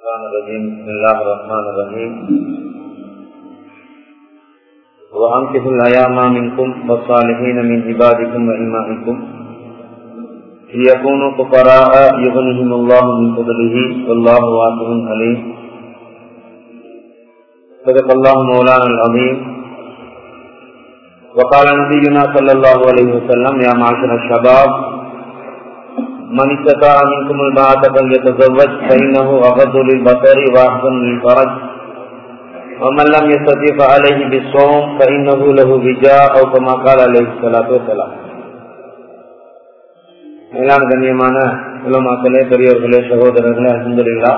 الشيطان الرجيم بسم الله الرحمن الرحيم وأنكحوا الأيام منكم والصالحين من عبادكم وإمائكم ليكونوا فقراء يغنهم الله من فضله والله واسع عليم صدق الله مولانا العظيم وقال نبينا صلى الله عليه وسلم يا معشر الشباب من استطاع منكم الباءة فليتزوج فإنه أغض للبصر وأحسن للفرج ومن لم يستطع فعليه بالصوم فإنه له وجاء أو كما قال عليه الصلاة والسلام மேலான கண்ணியமான உலமாக்களே பெரியவர்களே சகோதரர்களே அஹமதுல்லா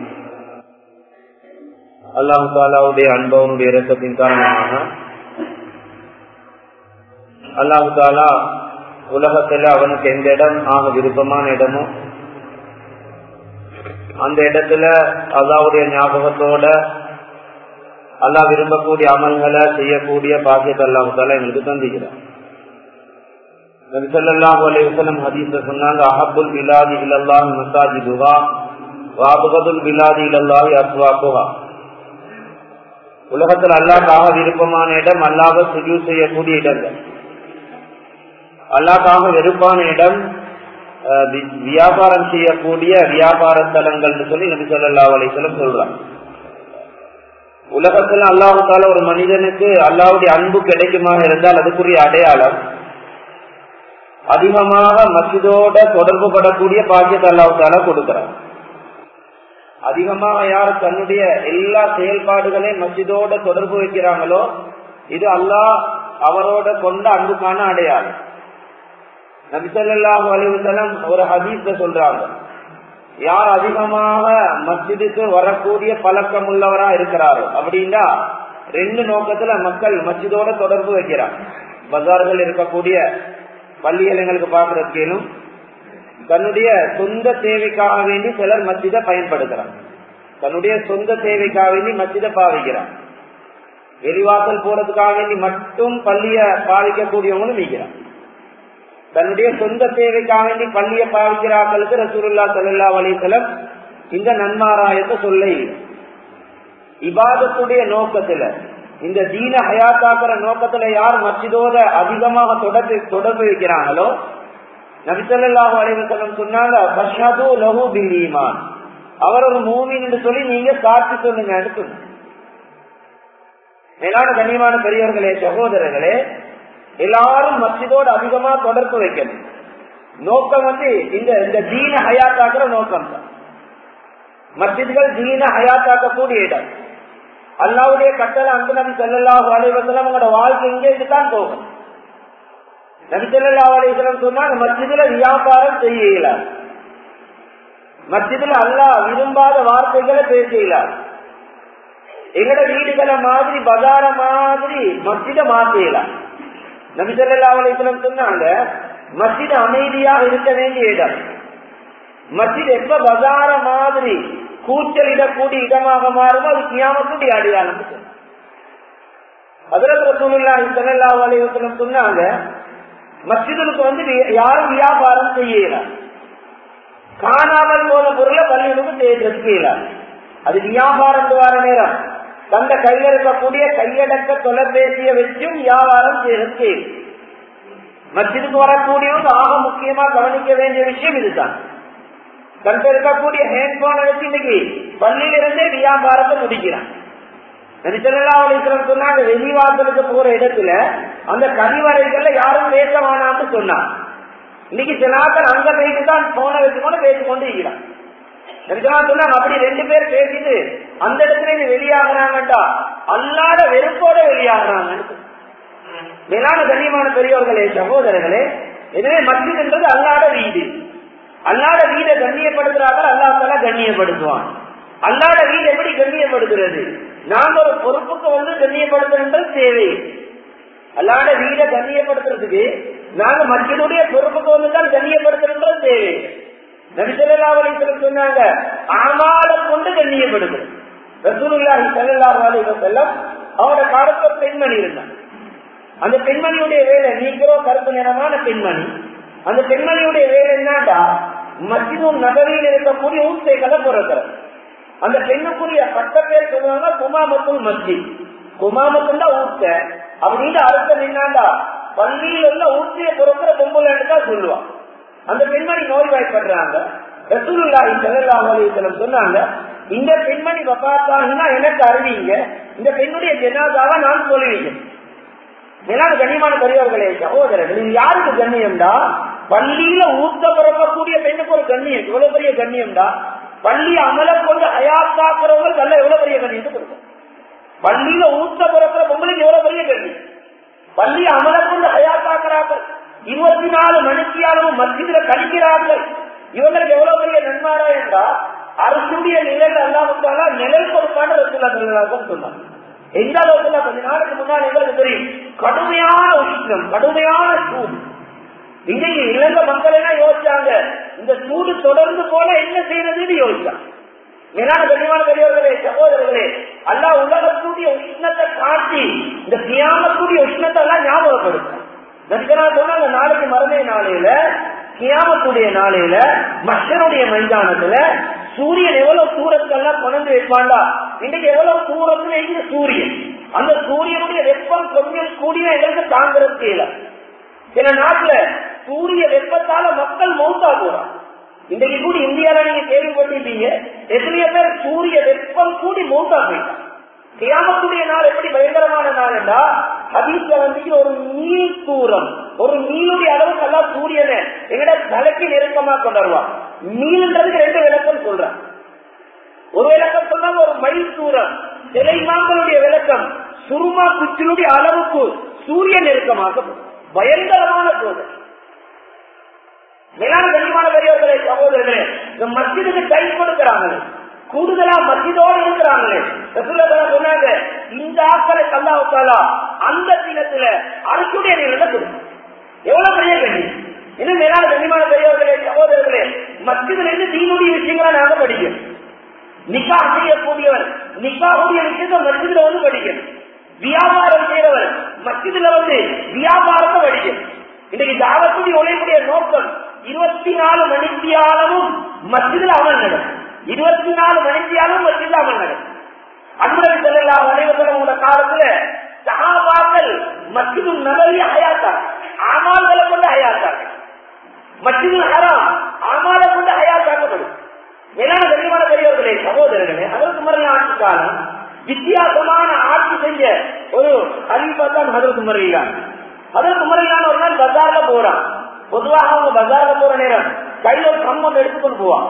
அல்லாஹு தாலாவுடைய அன்பவனுடைய இரக்கத்தின் காரணமாக அல்லாஹு தாலா உலகத்துல அவனுக்கு எந்த இடம் ஆக விருப்பமான இடமோ அந்த இடத்துல அல்லாவுடைய ஞாபகத்தோட அல்லாஹ் விரும்பக்கூடிய அமல்களை செய்யக்கூடிய பாக்கியத்தை அல்லாஹால எங்களுக்கு தந்திக்கிறார் நபிசல்லாஹு அலைஹி வஸல்லம் ஹதீஸ்ல சொன்னாங்க அஹப்புல் பிலாதி இலல்லாஹி மசாஜிதுஹா வாபகதுல் பிலாதி இலல்லாஹி அஸ்வாக்குஹா உலகத்தில் அல்லாஹ்க்காக விருப்பமான இடம் அல்லாஹ் சுஜூ செய்யக்கூடிய இடங்கள் அல்லாக்காக வெறுப்பான இடம் வியாபாரம் செய்யக்கூடிய வியாபார ஸ்தலங்கள் சொல்லி நபி சொல்லா அலிசலம் சொல்றாங்க உலகத்துல அல்லாஹால ஒரு மனிதனுக்கு அல்லாவுடைய அன்பு கிடைக்குமாக இருந்தால் அதுக்குரிய அடையாளம் அதிகமாக மசிதோட தொடர்பு படக்கூடிய பாக்கியத்தை அல்லாஹால கொடுக்கிறார் அதிகமாக யார் தன்னுடைய எல்லா செயல்பாடுகளையும் மசிதோட தொடர்பு வைக்கிறாங்களோ இது அல்லாஹ் அவரோட கொண்ட அன்புக்கான அடையாளம் நபிசல்லாஹு அலிவசலம் ஒரு ஹதீஸ்ல சொல்றாங்க யார் அதிகமாக மஸ்ஜிதுக்கு வரக்கூடிய பழக்கம் உள்ளவரா இருக்கிறாரோ அப்படின்னா ரெண்டு நோக்கத்துல மக்கள் மஸ்ஜிதோட தொடர்பு வைக்கிறாங்க பஜார்கள் இருக்கக்கூடிய பள்ளிகளுங்களுக்கு பாக்குறதுக்கேனும் தன்னுடைய சொந்த தேவைக்காக வேண்டி சிலர் மஸ்ஜிதை பயன்படுத்துறாங்க தன்னுடைய சொந்த தேவைக்காக வேண்டி மஸ்ஜிதை பாவிக்கிறாங்க வெளிவாசல் போறதுக்காக வேண்டி மட்டும் பள்ளிய பாவிக்கக்கூடியவங்களும் வைக்கிறாங்க தன்னுடைய சொந்த தேவைக்காக வேண்டி பள்ளியை பாவிக்கிறார்களுக்கு ரசூலுல்லா சல்லா அலிசலம் இந்த நன்மாராயத்தை சொல்ல இபாதத்துடைய நோக்கத்துல இந்த தீன ஹயாத்தாக்குற நோக்கத்துல யார் மச்சிதோட அதிகமாக தொடர்பு தொடர்பு வைக்கிறாங்களோ நபிசல்லாஹு அலிவசலம் சொன்னாங்க பஷாது லஹு பில்லீமான் அவர் ஒரு மூமின் என்று சொல்லி நீங்க சாட்சி சொல்லுங்க அடுத்து மேலான கண்ணியமான பெரியவர்களே சகோதரர்களே எல்லாரும் மஸ்ஜிதோடு அதிகமா தொடர்பு வைக்கணும் நோக்கம் வந்து இந்த இந்த தீன ஹயாத்தாக்குற நோக்கம் தான் மஸ்ஜித்கள் தீன ஹயாத்தாக்கக்கூடிய இடம் அல்லாவுடைய கட்டளை அங்கு நபி செல்லல்லா அலைவசலம் உங்களோட வாழ்க்கை இங்கே இதுதான் போகும் நபி செல்லல்லா அலைவசலம் சொன்னா மஸ்ஜிதுல வியாபாரம் செய்யல மஸ்ஜிதுல அல்லா விரும்பாத வார்த்தைகளை பேசலாம் எங்கட வீடுகளை மாதிரி பஜார மாதிரி மஸ்ஜித மாற்றலாம் நபிசல்லாவலம் சொன்னாங்க மஸ்ஜித் அமைதியாக இருக்க வேண்டிய இடம் மஸ்ஜித் எப்ப பசார மாதிரி கூச்சலிடக்கூடிய இடமாக மாறுமோ அது கியாமத்துடைய அடையாளம் அதுல ரசூலுல்லா சல்லா அலைவசலம் சொன்னாங்க மஸ்ஜிதுக்கு வந்து யாரும் வியாபாரம் செய்யல காணாமல் போன பொருளை பள்ளிகளுக்கு தேர்ந்தெடுக்கல அது வியாபாரம் வர நேரம் தந்த கையில் இருக்கக்கூடிய கையடக்க தொலைபேசிய வச்சும் வியாபாரம் செய்யறது மத்திற்கு வரக்கூடியவங்க ஆக முக்கியமா கவனிக்க வேண்டிய விஷயம் இதுதான் தந்த இருக்கக்கூடிய ஹேண்ட்போனை வச்சு இன்னைக்கு பள்ளியிலிருந்தே வியாபாரத்தை முடிக்கிறான் சொன்னாங்க வெளிவாசலுக்கு போற இடத்துல அந்த கழிவறைகள்ல யாரும் பேச வேணாம்னு சொன்னான் இன்னைக்கு சிலாக்கள் அங்க போயிட்டு தான் போனை வச்சுக்கொண்டு பேசிக்கொண்டு இருக்கிறான் சொன்னாங்க அப்படி ரெண்டு பேர் பேசிட்டு அந்த இடத்துல இருந்து வெளியாகிறாங்கட்டா அல்லாத வெறுப்போட வெளியாகிறாங்க மேலான கண்ணியமான பெரியவர்களே சகோதரர்களே எனவே மஸ்ஜித் என்பது அல்லாத வீடு அல்லாத வீடை கண்ணியப்படுத்துறாங்க அல்லாத்தால கண்ணியப்படுத்துவான் அல்லாத வீடு எப்படி கண்ணியப்படுத்துறது நாங்க ஒரு பொறுப்புக்கு வந்து கண்ணியப்படுத்துறது தேவை அல்லாத வீடை கண்ணியப்படுத்துறதுக்கு நாங்க மற்றனுடைய பொறுப்புக்கு வந்து தான் கண்ணியப்படுத்துறது தேவை நபிசல்லாவலிசலம் சொன்னாங்க ஆமால கொண்டு கண்ணியப்படுகிறது ரசூலுல்லாஹி சல்லாஹு அலைஹி வஸல்லம் அவரோட காலத்துல பெண்மணி இருந்தான் அந்த பெண்மணியுடைய வேலை நீக்கிறோ கருப்பு நிறமான பெண்மணி அந்த பெண்மணியுடைய வேலை என்னடா மத்தியும் நகரில் இருக்கக்கூடிய ஊசைகளை பிறக்கிறது அந்த பெண்ணுக்குரிய பட்ட பேர் சொல்லுவாங்க குமாமத்துல் மஸ்ஜித் குமாமத்தும் தான் ஊட்ட அப்படின்னு அர்த்தம் என்னண்டா பள்ளியில் உள்ள ஊட்டிய பொறுக்கிற பொம்பளைன்னு தான் சொல்லுவான் அந்த பெண்மணி நோய்வாய்ப்படுறாங்க ரசூலுல்லாஹி ஸல்லல்லாஹு அலைஹி வஸல்லம் சொன்னாங்க இந்த பெண்மணி வபாத்தாகினா எனக்கு அறிவிங்க இந்த பெண்ணுடைய ஜனாதாவை நான் சொல்லுவீங்க மேலான கண்ணியமான பெரியவர்களே சகோதரர்கள் இது யாருக்கு கண்ணியம்டா பள்ளியில ஊத்த பிறக்கக்கூடிய பெண்ணுக்கு ஒரு கண்ணியம் இவ்வளவு பெரிய கண்ணியம்டா பள்ளி அமல கொண்டு அயாத்தாக்குறவங்க நல்ல எவ்வளவு பெரிய கண்ணியத்தை கொடுக்கும் பள்ளியில ஊத்த பிறக்கிற பொங்கலுக்கு எவ்வளவு பெரிய கண்ணியம் பள்ளி அமல கொண்டு அயாத்தாக்குறார்கள் இருபத்தி நாலு மணித்தியாலும் மத்தியில கழிக்கிறார்கள் இவங்களுக்கு எவ்வளவு பெரிய நன்மாரா என்றா அரசுடைய நிழல் அல்லாமத்தால நிழல் கொடுப்பான ரசூல்லா சொன்னாங்க எந்த அளவுக்கு கொஞ்ச நாளுக்கு முன்னாடி எங்களுக்கு தெரியும் கடுமையான உஷ்ணம் கடுமையான சூடு இன்னைக்கு இலங்கை மக்கள் என்ன யோசிச்சாங்க இந்த சூடு தொடர்ந்து போல என்ன செய்யறதுன்னு யோசிச்சாங்க மேலான கண்ணியமான பெரியவர்களே சகோதரர்களே அல்லா உலகத்துடைய உஷ்ணத்தை காட்டி இந்த கியாமத்துடைய உஷ்ணத்தை எல்லாம் ஞாபகப்படுத்த நடிகனா சொன்னாங்க நாளைக்கு மறுமை நாளையில கியாமத்துடைய நாளையில மஷருடைய மைதானத்துல சூரியன் எவ்வளவு தூரத்துக்கெல்லாம் கொண்டு வைப்பாண்டா இன்னைக்கு எவ்வளவு தூரத்துல இருக்கு சூரியன் அந்த சூரியனுடைய வெப்பம் கொஞ்சம் கூடிய எங்களுக்கு தாங்கிறது இல்லை சில நாட்டுல சூரிய வெப்பத்தால மக்கள் மௌத்தா போறான் இன்றைக்கு கூட இந்தியால நீங்க கேள்விப்பட்டிருப்பீங்க எத்தனையோ பேர் சூரிய வெப்பம் கூடி மௌத்தா போயிட்டான் கியாமத்துடைய நாள் எப்படி பயங்கரமான நாள் என்றா ஹதீஸ்ல வந்து ஒரு மீல் தூரம் ஒரு மீனுடைய அளவுக்கு எல்லாம் சூரியனை எங்கட தலைக்கு நெருக்கமா கொண்டாடுவான் மீன்ன்றதுக்கு ரெண்டு விளக்கம் சொல்றான் ஒரு விளக்கம் சொன்னாங்க ஒரு மைல் தூரம் சிலை மாங்களுடைய விளக்கம் சுருமா குச்சினுடைய அளவுக்கு சூரிய நெருக்கமாக பயங்கரமான சோதனை மேலான கண்ணியமான பெரியவர்களே சகோதரர்களே இந்த மஸ்ஜிதுக்கு கை கொடுக்கிறாங்களே கூடுதலா மஸ்ஜிதோடு இருக்கிறாங்களே சொன்னாங்க இந்த ஆக்களை கல்லாவுக்காலா அந்த தினத்துல அரசுடைய நிலையில கொடுக்கும் எவ்வளவு பெரிய கண்ணி இன்னும் மேலான கண்ணியமான பெரியவர்களே சகோதரர்களே மஸ்ஜிதுல இருந்து தீனுடைய விஷயங்களை நாங்க படிக்கணும் நிக்கா செய்யக்கூடியவர் நிக்காவுடைய விஷயத்தை மஸ்ஜிதுல வந்து படிக்கணும் வியாபாரம் செய்யறவர் மஸ்ஜிதுல வந்து வியாபாரத்தை படிக்கணும் இன்னைக்கு தாவத்துடைய உழைப்புடைய நோக்கம் இருபத்தி நாலு மணித்தியாலமும் மஸ்ஜிதில் அமல் நடக்கும் இருபத்தி நாலு மணித்தியாலும் மஸ்ஜிதில் அமல் நடக்கும் அன்புடன் செல்லலாம் அனைவரும் உள்ள காலத்துல சகாபாக்கள் மஸ்ஜிதும் நபரி அயாத்தார் ஆமால்களை கொண்டு அயாத்தார் மஸ்ஜிதுல் ஹராம் ஆமாலை கொண்டு அயாத்தாக்கப்படும் மேலான கண்ணியமான பெரியவர்களே சகோதரர்களே அதற்கு முறையான ஆட்சி காலம் வித்தியாசமான ஆட்சி செஞ்ச ஒரு அறிவிப்பா தான் அதற்கு முறையிலான் அதற்கு முறையிலான ஒரு நாள் பஜார்ல போறான் பொதுவாக அவங்க பஜார்ல போற நேரம் கையில ஒரு கம்மம் எடுத்துக்கொண்டு போவான்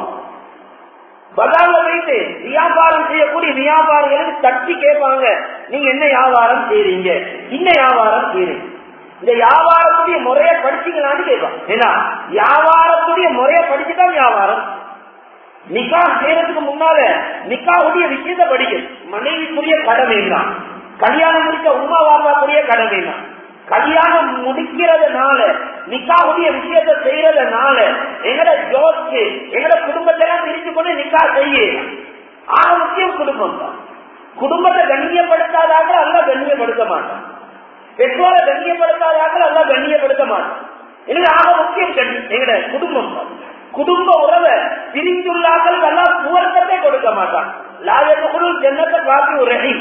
பஜார்ல போயிட்டு வியாபாரம் செய்யக்கூடிய வியாபாரிகளுக்கு தட்டி கேட்பாங்க நீங்க என்ன வியாபாரம் செய்றீங்க என்ன வியாபாரம் செய்றீங்க இந்த வியாபாரத்துடைய முறைய படிச்சீங்களான்னு கேட்பான் ஏன்னா வியாபாரத்துடைய முறைய படிச்சுதான் வியாபாரம் நிக்கா செய்யறதுக்கு முன்னால நிக்காவுடைய விஷயத்தை படிக்கணும் மனைவிக்குரிய கடமை தான் கல்யாணம் முடிக்க உமா வாப்பாக்குரிய கடமை தான் கல்யாணம் முடிக்கிறதுனால நிக்காவுடைய விஷயத்தை செய்யறதுனால எங்கட ஜோக்கு எங்கட குடும்பத்தெல்லாம் பிரிச்சு கொண்டு நிக்கா செய்ய ஆக முக்கியம் குடும்பம் தான் குடும்பத்தை கண்ணியப்படுத்தாதாக அல்ல கண்ணியப்படுத்த மாட்டான் பெற்றோரை கண்ணியப்படுத்தாதாக அல்ல கண்ணியப்படுத்த மாட்டான் எனவே ஆக முக்கியம் கண்ணி எங்கட குடும்பம் தான் குடும்ப உறவை பிரிந்துள்ளார்கள் எல்லாம் சுவர்க்கத்தை கொடுக்க மாட்டான் லாயத்துக்குள் ஜன்னத்தை காப்பி ஒரு ரஹி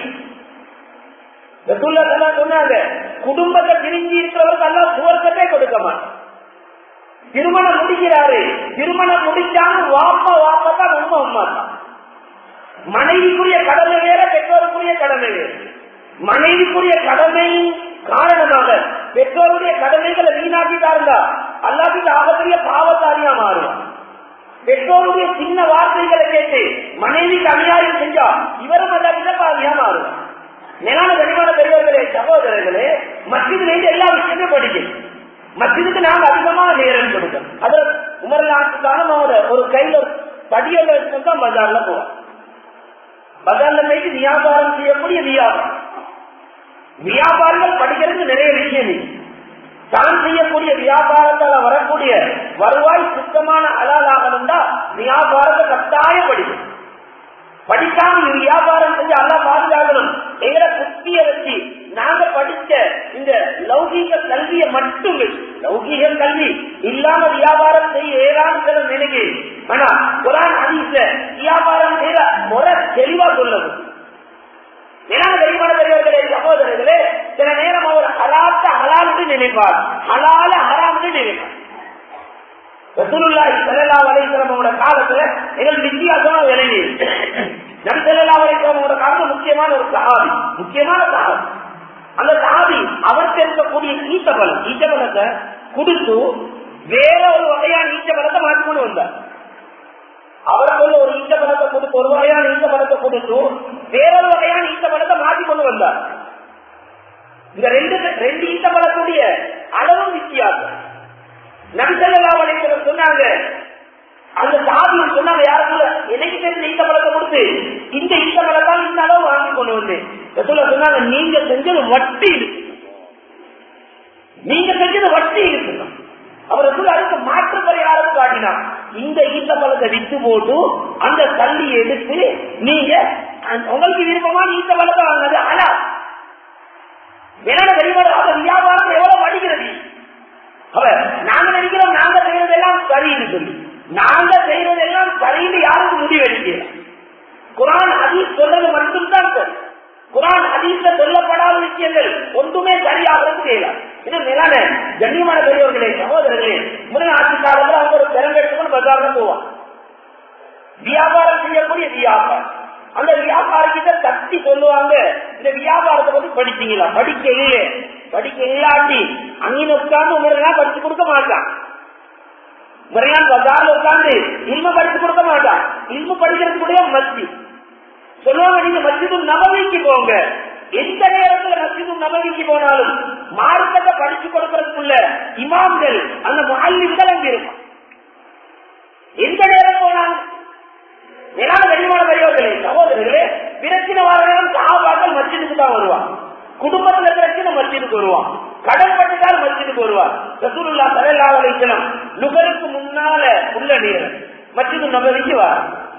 சொன்னாங்க குடும்பத்தை பிரிஞ்சு இருக்கிறவருக்கு எல்லாம் சுவர்க்கத்தை கொடுக்க மாட்டான் திருமணம் முடிக்கிறாரு திருமணம் முடிச்சாங்க வாப்பா வாப்பா தான் உண்மை உண்மை தான் மனைவிக்குரிய கடமை வேற பெற்றோருக்குரிய கடமை வேறு மனைவிக்குரிய கடமை காரணமாக பெற்றோருடைய கடமைகளை வீணாக்கிட்டாருந்தா அல்லாட்டிக்கு ஆகப்பெரிய பாவத்தாரியா மாறும் பெற்றோருடைய சின்ன வார்த்தைகளை கேட்டு மனைவிக்கு அநியாயம் செஞ்சா இவரும் அல்லாட்டில பாவியா மாறும் மேலான கனிமான பெரியவர்களே சகோதரர்களே மத்தியிலிருந்து எல்லா விஷயத்தையும் படிக்கணும் மத்தியதுக்கு நாங்க அதிகமா நேரம் கொடுக்கணும் அதுல உமர் நாட்டுக்கான ஒரு கையில படியோட வச்சுதான் பஜார்ல போவோம் பஜார்ல போயிட்டு வியாபாரம் செய்யக்கூடிய வியாபாரம் வியாபாரங்கள் படிக்கிறதுக்கு நிறைய விஷயம் இருக்கு தான் செய்யக்கூடிய வியாபாரத்தால வரக்கூடிய வருவாய் சுத்தமான அலாலாகணும்டா வியாபாரத்தை கட்டாயம் படிக்கும் படிக்காம வியாபாரம் செஞ்சு அல்லா பாதுகாக்கணும் எங்களை புத்திய வச்சு நாங்க படிச்ச இந்த லௌகீக கல்வியை மட்டும் லௌகீக கல்வி இல்லாம வியாபாரம் செய்ய ஏறான்னு நினைக்கு ஆனா குரான் ஹதீஸ்ல வியாபாரம் செய்யற முறை தெளிவா சொல்லணும் மேலான பெரியமான பெரியவர்களே சகோதரர்களே சில நேரம் அவர் ஹலாத்த ஹலால் நினைப்பார் ஹலால ஹராம் நினைப்பார் ரசூலுல்லாஹி ஸல்லல்லாஹு அலைஹி வஸல்லம் காலத்துல எங்களுக்கு வித்தியாசமா விளங்கி நபி ஸல்லல்லாஹு அலைஹி வஸல்லம் காலத்துல முக்கியமான ஒரு சஹாபி முக்கியமான சஹாபி அந்த சஹாபி அவருக்கு இருக்கக்கூடிய ஈட்ட பலம் ஈட்ட பலத்தை கொடுத்து வேற ஒரு வகையான ஈட்ட பலத்தை மாற்றி கொண்டு வந்தார் அவருக்குள்ள ஒரு ஈட்ட பலத்தை கொடுத்து ஒரு வகையான ஈட்ட பலத்தை கொடுத்து வேறொரு வகையான ஈட்ட பலத்தை மாற்றி கொண்டு வந்தார் இந்த ரெண்டு ரெண்டு ஈட்ட பலத்துடைய அளவும் வித்தியாசம் நபிசல்லா அலைவர் சொன்னாங்க அந்த சாதியில் சொன்னாங்க யாருக்குள்ள எனக்கு தெரிஞ்ச ஈட்ட பழத்தை கொடுத்து இந்த ஈட்ட பழத்தால் இந்த அளவு வாங்கி கொண்டு வந்தேன் ரசூலா சொன்னாங்க நீங்க செஞ்சது வட்டி இருக்கு நீங்க செஞ்சது வட்டி இருக்கு அவர் ரசூல் அதுக்கு மாற்று பரிகாரம் காட்டினா இந்த ஈட்ட பழத்தை வித்து போட்டு அந்த தள்ளி எடுத்து நீங்க உங்களுக்கு விருப்பமான ஈட்ட பழத்தை வாங்கினது ஆனா என்னோட வெளிவர அந்த வியாபாரம் எவ்வளவு வடிகிறது அவர் நாங்க நினைக்கிறோம் நாங்க செய்யறதெல்லாம் சரின்னு சொல்லி நாங்க செய்யறதெல்லாம் சரின்னு யாருக்கும் முடிவெடுக்கிறோம் குரான் ஹதீஸ் சொல்றது மட்டும்தான் சரி குரான் ஹதீஸ்ல சொல்லப்படாத விஷயங்கள் ஒன்றுமே சரியாகிறது செய்யலாம் இது மேலான கண்ணியமான பெரியவர்களே சகோதரர்களே முதல் ஆட்சி காலத்தில் அவங்க ஒரு பெருங்கெடுத்துக்கொண்டு பஜார்ல போவான் வியாபாரம் செய்யக்கூடிய வியாபாரம் அந்த வியாபாரிகிட்ட தட்டி சொல்லுவாங்க இந்த வியாபாரத்தை பத்தி படிச்சீங்களா படிக்க இல்லையே படிக்க இல்லாட்டி அங்கே உட்கார்ந்து உங்களெல்லாம் படிச்சு கொடுக்க மாட்டான் முறையான பஜார்ல உட்கார்ந்து இல்ம படிச்சு கொடுக்க மாட்டான் இல்ம படிக்கிறதுக்குடைய மஸ்தி சொல்லுவாங்க நீங்க மஸ்ஜிது நபவிக்கு போங்க எந்த நேரத்துல மஸ்ஜிது நபவிக்கு போனாலும் மார்க்கத்தை படிச்சு கொடுக்கறதுக்குள்ள இமாம்கள் அந்த மாலிம்கள் அங்க இருக்கும் எந்த நேரம் போனாலும் மேலான கனிமான பெரியவர்களே சகோதரர்களே பிரச்சனை வர நேரம் சாபாக்கள் மஸ்ஜிதுக்கு தான் வருவான் குடும்பத்துல பிரச்சனை மஸ்ஜிதுக்கு வருவான் கடன் பட்டுக்கார் மஸ்ஜிதுக்கு வருவார் ரசூலுல்லா சல்லா அலிஸ்லாம் நுகருக்கு முன்னால உள்ள நேரம் மஸ்ஜிது நபவிக்கு வர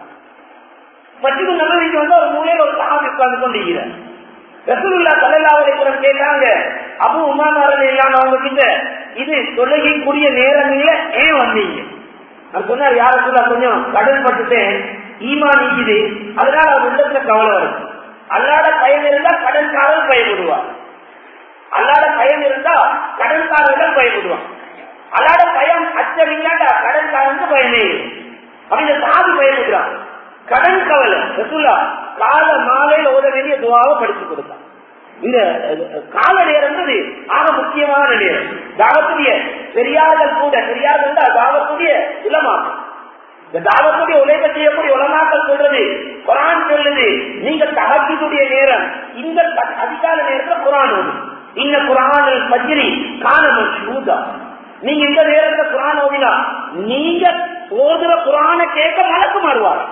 மஸ்ஜிது நபவிக்கு வந்து ஒரு மூலையில ஒரு சாமி உட்கார்ந்து கொண்டிருக்கிறார் ரசூலுல்லா சல்லா அலிஸ்லாம் கேட்டாங்க அபு உமானாரன் இல்லாம அவங்க கிட்ட இது தொழுகைக்குரிய நேரங்கள்ல ஏன் வந்தீங்க நான் சொன்னார் யார சொல்ல கொஞ்சம் கடன் பட்டுட்டேன் ஈமா நீக்குது அதனால அவர் உள்ளத்துல கவலை வரும் அல்லாத பயன் இருந்தா கடன்காரன் பயப்படுவார் அல்லாத பயன் இருந்தா கடன்காரர்கள் பயப்படுவான் அல்லாத பயம் அச்சம் இல்லாட்டா கடன்காரனுக்கு பயமே அப்ப இந்த சாதி பயப்படுறான் கடன் கவலை ரசூலா கால மாலையில் ஓத வேண்டிய துவாவை படிச்சு கொடுத்தான் இந்த கால நேரம்ன்றது ஆக முக்கியமான நேரம் தாவத்துடைய பெரியார்கள் கூட பெரியார்கள் தான் தாவத்துடைய உலமாக்கம் இந்த தாவத்துடைய உழைப்ப செய்யக்கூடிய உலமாக்கள் சொல்றது குரான் சொல்லுது நீங்க தகத்தினுடைய நேரம் இந்த அதிகால நேரத்துல குரான் ஓடும் இந்த குரான் பஜ்ரி காணமல் ஷூதா நீங்க இந்த நேரத்துல குரான் ஓதினா நீங்க ஓதுற குரான கேட்க மலக்கு மாறுவார்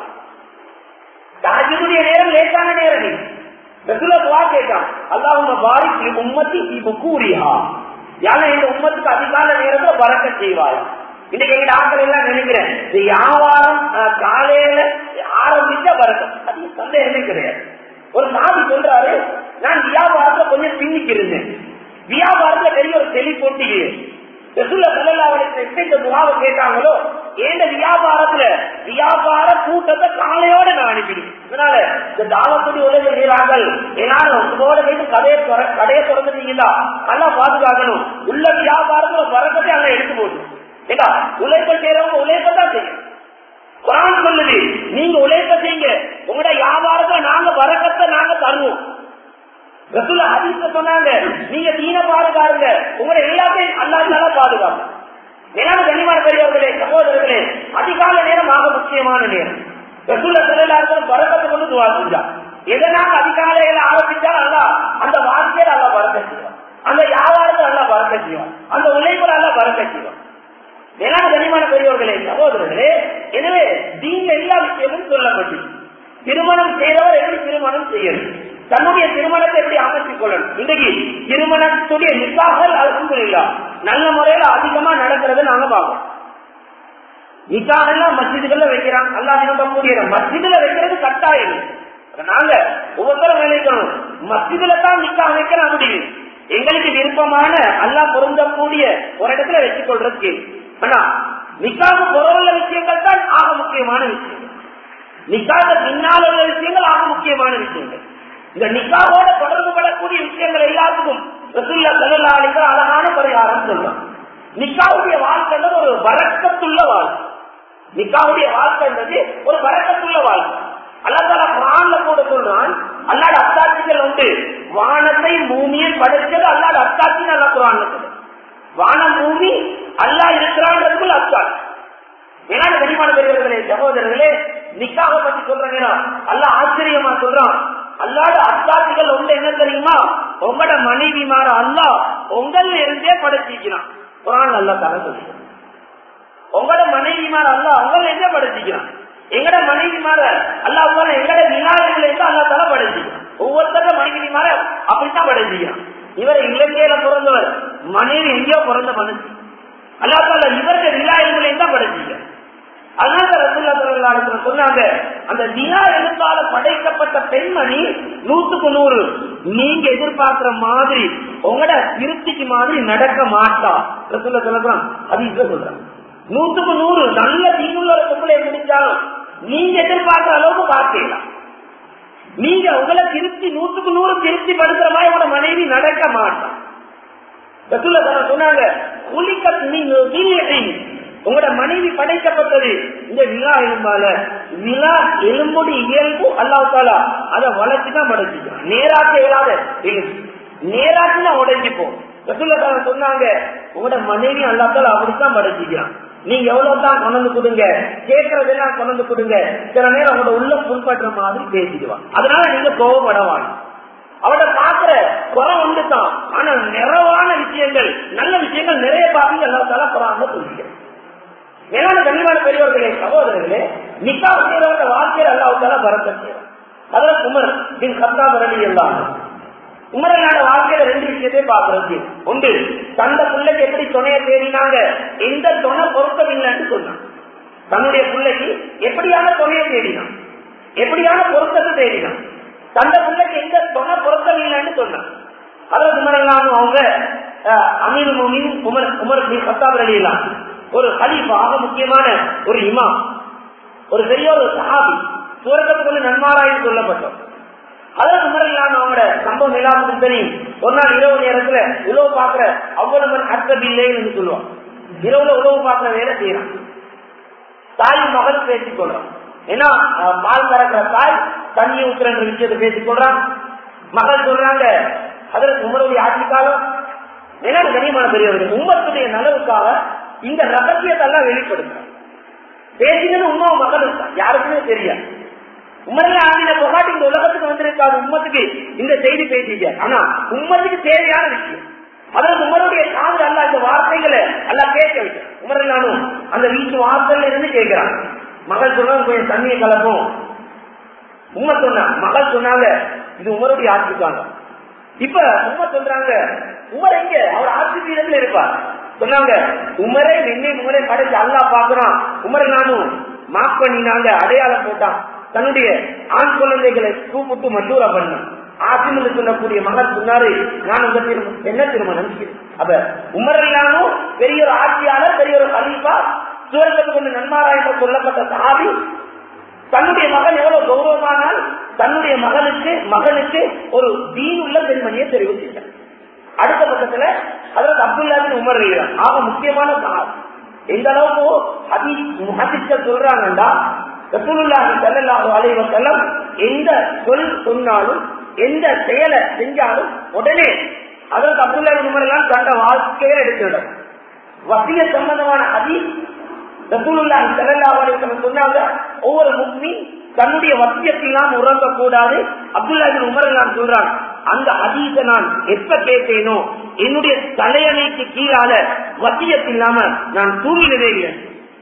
தாஜினுடைய நேரம் லேசான நேரம் நீங்க ரசூலா துவா கேட்டான் அல்லாஹ் பாரிக் உம்மத்தி கூறியா யார இந்த உம்மத்துக்கு அதிகால நேரத்துல பறக்க செய்வாய் இன்னைக்கு எங்க ஆட்கள் எல்லாம் நினைக்கிறேன் இந்த வியாபாரம் காலையில ஆரம்பிச்ச பறக்கம் அது சந்தேகமே கிடையாது ஒரு சாதி சொல்றாரு நான் வியாபாரத்துல கொஞ்சம் பின்னிக்கு இருந்தேன் வியாபாரத்துல பெரிய ஒரு தெளி போட்டியே ரசூல்ல சல்லல்லாஹு இந்த துவாவை கேட்டாங்களோ ஏண்ட வியாபாரத்துல வியாபார கூட்டத்தை காலையோட நான் அனுப்பிடுவேன் இதனால இந்த தாவத்துடைய உலக வீரார்கள் எல்லாரும் உங்களோட போயிட்டு கதையை கடையை திறந்துட்டீங்களா நல்லா பாதுகாக்கணும் உள்ள வியாபாரத்துல வரக்கத்தை அங்க எடுத்து போட்டு ஏண்டா உழைப்ப செய்யறவங்க உழைப்பதான் செய்யும் குரான் சொல்லுது நீங்க உழைப்ப செய்யுங்க உங்களோட வியாபாரத்துல நாங்க வரக்கத்தை நாங்க தருவோம் ரசூல ஹதீஸ்ல சொன்னாங்க நீங்க தீன பாதுகாருங்க உங்களை எல்லாத்தையும் அல்லாதால பாதுகாப்பு மேலான கண்ணியமான பெரியவர்களே சகோதரர்களே அதிகால நேரம் ஆக முக்கியமான நேரம் ரசூல செல்லாருக்கும் பறக்கத்தை கொண்டு துவா செஞ்சா எதை நாங்க அதிகாலையில ஆரம்பிச்சா அல்லா அந்த வார்த்தையில அல்லா பறக்க செய்வான் அந்த வியாபாரத்தை நல்லா பறக்க செய்வான் அந்த உழைப்புல நல்லா பறக்க செய்வான் மேலான கண்ணியமான பெரியவர்களே சகோதரர்களே எனவே நீங்க எல்லா விஷயமும் சொல்லப்பட்டு திருமணம் செய்தவர் எப்படி திருமணம் செய்யணும் தன்னுடைய திருமணத்தை எப்படி அமைத்துக் கொள்ளணும் இன்னைக்கு திருமணத்துடைய நிக்காகல் அலமதுல்லா நல்ல முறையில அதிகமா நடக்கிறத நாங்க பார்க்கணும் நிக்காகெல்லாம் மஸ்ஜிதுகள்ல வைக்கிறான் அல்லா நம்பக்கூடிய மஸ்ஜிதுல வைக்கிறது கட்டாயம் நாங்க ஒவ்வொருத்தரும் நினைக்கணும் மஸ்ஜிதுல தான் நிக்காக வைக்கிற முடியும் எங்களுக்கு விருப்பமான அல்லா பொருந்தக்கூடிய ஒரு இடத்துல வச்சுக் கொள்றதுக்கு ஆனா நிக்காக புறவுள்ள விஷயங்கள் தான் ஆக முக்கியமான விஷயங்கள் நிக்காக பின்னால் உள்ள விஷயங்கள் ஆக முக்கியமான விஷயங்கள் இந்த நிக்காவோட தொடர்பு படக்கூடிய விஷயங்கள் எல்லாத்துக்கும் ரசுல்லா செல்லாளிக்கு அழகான பரிகாரம் சொல்றான் நிக்காவுடைய வாழ்க்கைன்றது ஒரு வரக்கத்துள்ள வாழ்க்கை நிக்காவுடைய வாழ்க்கைன்றது ஒரு வரக்கத்துள்ள வாழ்க்கை அல்லாதால குரான்ல கூட சொல்றான் அல்லாட அத்தாட்சிகள் உண்டு வானத்தை பூமியை படைச்சது அல்லாட அத்தாட்சி நல்ல குரான்ல சொல்லுது வானம் பூமி அல்லா இருக்கிறான்றதுக்குள்ள அத்தாட்சி ஏன்னா கனிமான பெரியவர்களே சகோதரர்களே நிக்காக பத்தி சொல்றாங்க அல்ல ஆச்சரியமா சொல்றான் அல்லாட அத்தாட்சிகள் உண்டு என்ன தெரியுமா உங்களோட மனைவி மாற அல்லா உங்கள் இருந்தே படைச்சிக்கிறான் குரான் அல்ல தர சொல்லி உங்களோட மனைவி மாற அல்ல உங்கள் இருந்தே படைச்சிக்கிறான் எங்கட மனைவி மாற அல்ல உங்களை எங்கட விநாயகர்கள் இருந்து அல்லா தலை படைச்சிக்கிறான் ஒவ்வொருத்தர மனைவி மாற அப்படித்தான் படைச்சிக்கிறான் இவர் இலங்கையில பிறந்தவர் மனைவி எங்கேயோ பிறந்த மனுஷன் அல்லா தால இவர்கள் விநாயகர்களை தான் படைச்சிக்கிறான் அதனால ரசுல்லா தொழிலாளர்கள் சொன்னாங்க அந்த நிலா எழுத்தால படைக்கப்பட்ட பெண்மணி நூத்துக்கு நூறு நீங்க எதிர்பார்க்கிற மாதிரி உங்களோட திருப்திக்கு மாதிரி நடக்க மாட்டா ரசுல்லா சொல்லலாம் அது இப்ப சொல்றாங்க நூத்துக்கு நூறு நல்ல தீனுள்ள ஒரு பொம்பளை முடிச்சாலும் நீங்க எதிர்பார்க்கிற அளவுக்கு பார்க்கலாம் நீங்க உங்களை திருப்தி நூத்துக்கு நூறு திருப்தி படுத்துற மாதிரி உங்களோட மனைவி நடக்க மாட்டான் ரசுல்லா சொன்னாங்க குளிக்க நீங்க உங்களோட மனைவி படைக்கப்பட்டது இந்த விழா எலும்பால விழா எலும்புடி இயல்பு அல்லாத்தாலா அதை வளர்ச்சிதான் படைச்சிக்கலாம் நேராக்க இயலாத எலும்பு நேராச்சுன்னா உடைஞ்சுப்போம் ரசூல்லா சொன்னாங்க உங்களோட மனைவி அல்லாத்தால அப்படித்தான் படைச்சிக்கலாம் நீங்க எவ்வளவு தான் கொண்டு கொடுங்க கேட்கறதெல்லாம் கொண்டு கொடுங்க சில நேரம் உங்களோட உள்ள புண்பற்ற மாதிரி பேசிடுவான் அதனால நீங்க கோவப்படவாங்க அவட பாக்குற குறை ஒன்று தான் ஆனா நிறைவான விஷயங்கள் நல்ல விஷயங்கள் நிறைய பார்த்து எல்லா தலா குறாங்க சொல்லிக்கிறேன் மேலான கண்ணியமான பெரியவர்களே சகோதரர்களே நிக்கா செய்யறவங்க வாழ்க்கையில் அல்லாவுக்கால பரத்த செய்யலாம் அதுல உமர் பின் கத்தா வரலி எல்லாம் உமரனான வாழ்க்கையில ரெண்டு விஷயத்தை பாக்குறது ஒன்று தந்த பிள்ளைக்கு எப்படி துணையை தேடினாங்க எந்த துணை பொருத்தமில்லைன்னு சொன்னான் தன்னுடைய பிள்ளைக்கு எப்படியான துணையை தேடினான் எப்படியான பொருத்தத்தை தேடினான் தந்த பிள்ளைக்கு எந்த துணை பொருத்தமில்லைன்னு சொன்னான் அதுல உமரெல்லாம் அவங்க அமீர் மோமின் உமர் உமர் பின் கத்தாப் அலியெல்லாம் ஒரு ஹலீஃபா ஆக முக்கியமான ஒரு இமாம் ஒரு பெரிய ஒரு சஹாபி சூரத்துக்கு நன்மாராயம் சொல்லப்பட்டோம் அதற்கு முறையிலான அவங்களோட சம்பவம் எல்லாத்துக்கும் தெரியும் ஒரு நாள் இரவு நேரத்துல உழவு பாக்குற அவ்வளவு அர்த்தமில்லைன்னு சொல்லுவான் இரவுல உழவு பாக்குற வேலை செய்யறான் தாய் மகன் பேசிக் கொள்றான் ஏன்னா பால் கறக்கிற தாய் தண்ணி ஊத்துற விஷயத்தை பேசிக் கொள்றான் மகள் சொல்றாங்க அதற்கு உமருடைய ஆட்சி காலம் ஏன்னா கனியமான பெரியவர்கள் உமத்துடைய நலவுக்காக இந்த ரகசியத்தை எல்லாம் வெளிப்படுத்துறான் பேசினது உமா மகள் இருக்கான் யாருக்குமே தெரியாது உமரில் ஆகின புகாட்டி இந்த உலகத்துக்கு வந்திருக்காது உம்மத்துக்கு இந்த செய்தி பேசிக்க ஆனா உம்மத்துக்கு தேவையான விஷயம் அதாவது உமருடைய காதல் அல்ல இந்த வார்த்தைகளை எல்லாம் கேட்க வைக்க உமரிலானும் அந்த வீட்டு வாசல்ல இருந்து கேட்கிறான் மகள் சொன்னாங்க கொஞ்சம் தண்ணியை கலக்கும் உண்மை சொன்ன மகள் சொன்னாங்க இது உமருடைய ஆட்சிக்காங்க இப்ப உண்மை சொல்றாங்க உமர் எங்க அவர் ஆட்சி பீடத்துல இருப்பார் சொன்னாங்க உமரே நின்று உமரை படைச்சு அல்லா பாக்குறான் உமரை நானும் மார்க் பண்ணினாங்க அடையாளம் போட்டான் தன்னுடைய ஆண் குழந்தைகளை கூப்பிட்டு மசூரா பண்ண ஆசிமன் சொல்லக்கூடிய மகன் சொன்னாரு நான் உங்க திருமணம் என்ன திருமணம் அப்ப உமரெல்லானும் பெரிய ஒரு ஆட்சியாளர் பெரிய ஒரு அலீஃபா சூரத்துக்கு கொண்டு நன்மாராயண சொல்லப்பட்ட சாதி தன்னுடைய மகன் எவ்வளவு கௌரவமானால் தன்னுடைய மகனுக்கு மகனுக்கு ஒரு தீனுள்ள பெண்மணியை தெரிவிச்சிட்டார் அடுத்த பக்கத்துல அதற்கு அப்துல்லாவின் உமர் இருக்கிறார் ஆக முக்கியமான சாதி எந்த அளவுக்கு அதி முகத்திச்சல் சொல்றாங்கண்டா ரசூலுல்லாஹி ஸல்லல்லாஹு அலைஹி வஸல்லம் எந்த சொல் சொன்னாலும் எந்த செயலை செஞ்சாலும் உடனே அதற்கு அப்துல்லா உமர் எல்லாம் தந்த வாழ்க்கையில எடுத்துவிடும் வசிய சம்பந்தமான அதி ரசூலுல்லாஹி ஸல்லல்லாஹு அலைஹி வஸல்லம் சொன்னாங்க ஒவ்வொரு முஸ்லிம் தன்னுடைய வசியத்தெல்லாம் உறங்க கூடாது அப்துல்லா உமர் எல்லாம் சொல்றாங்க அந்த அதீத நான் எப்ப கேட்டேனோ என்னுடைய தலையணைக்கு கீழால வசியத்தில்லாம நான் தூங்கினதே இல்லை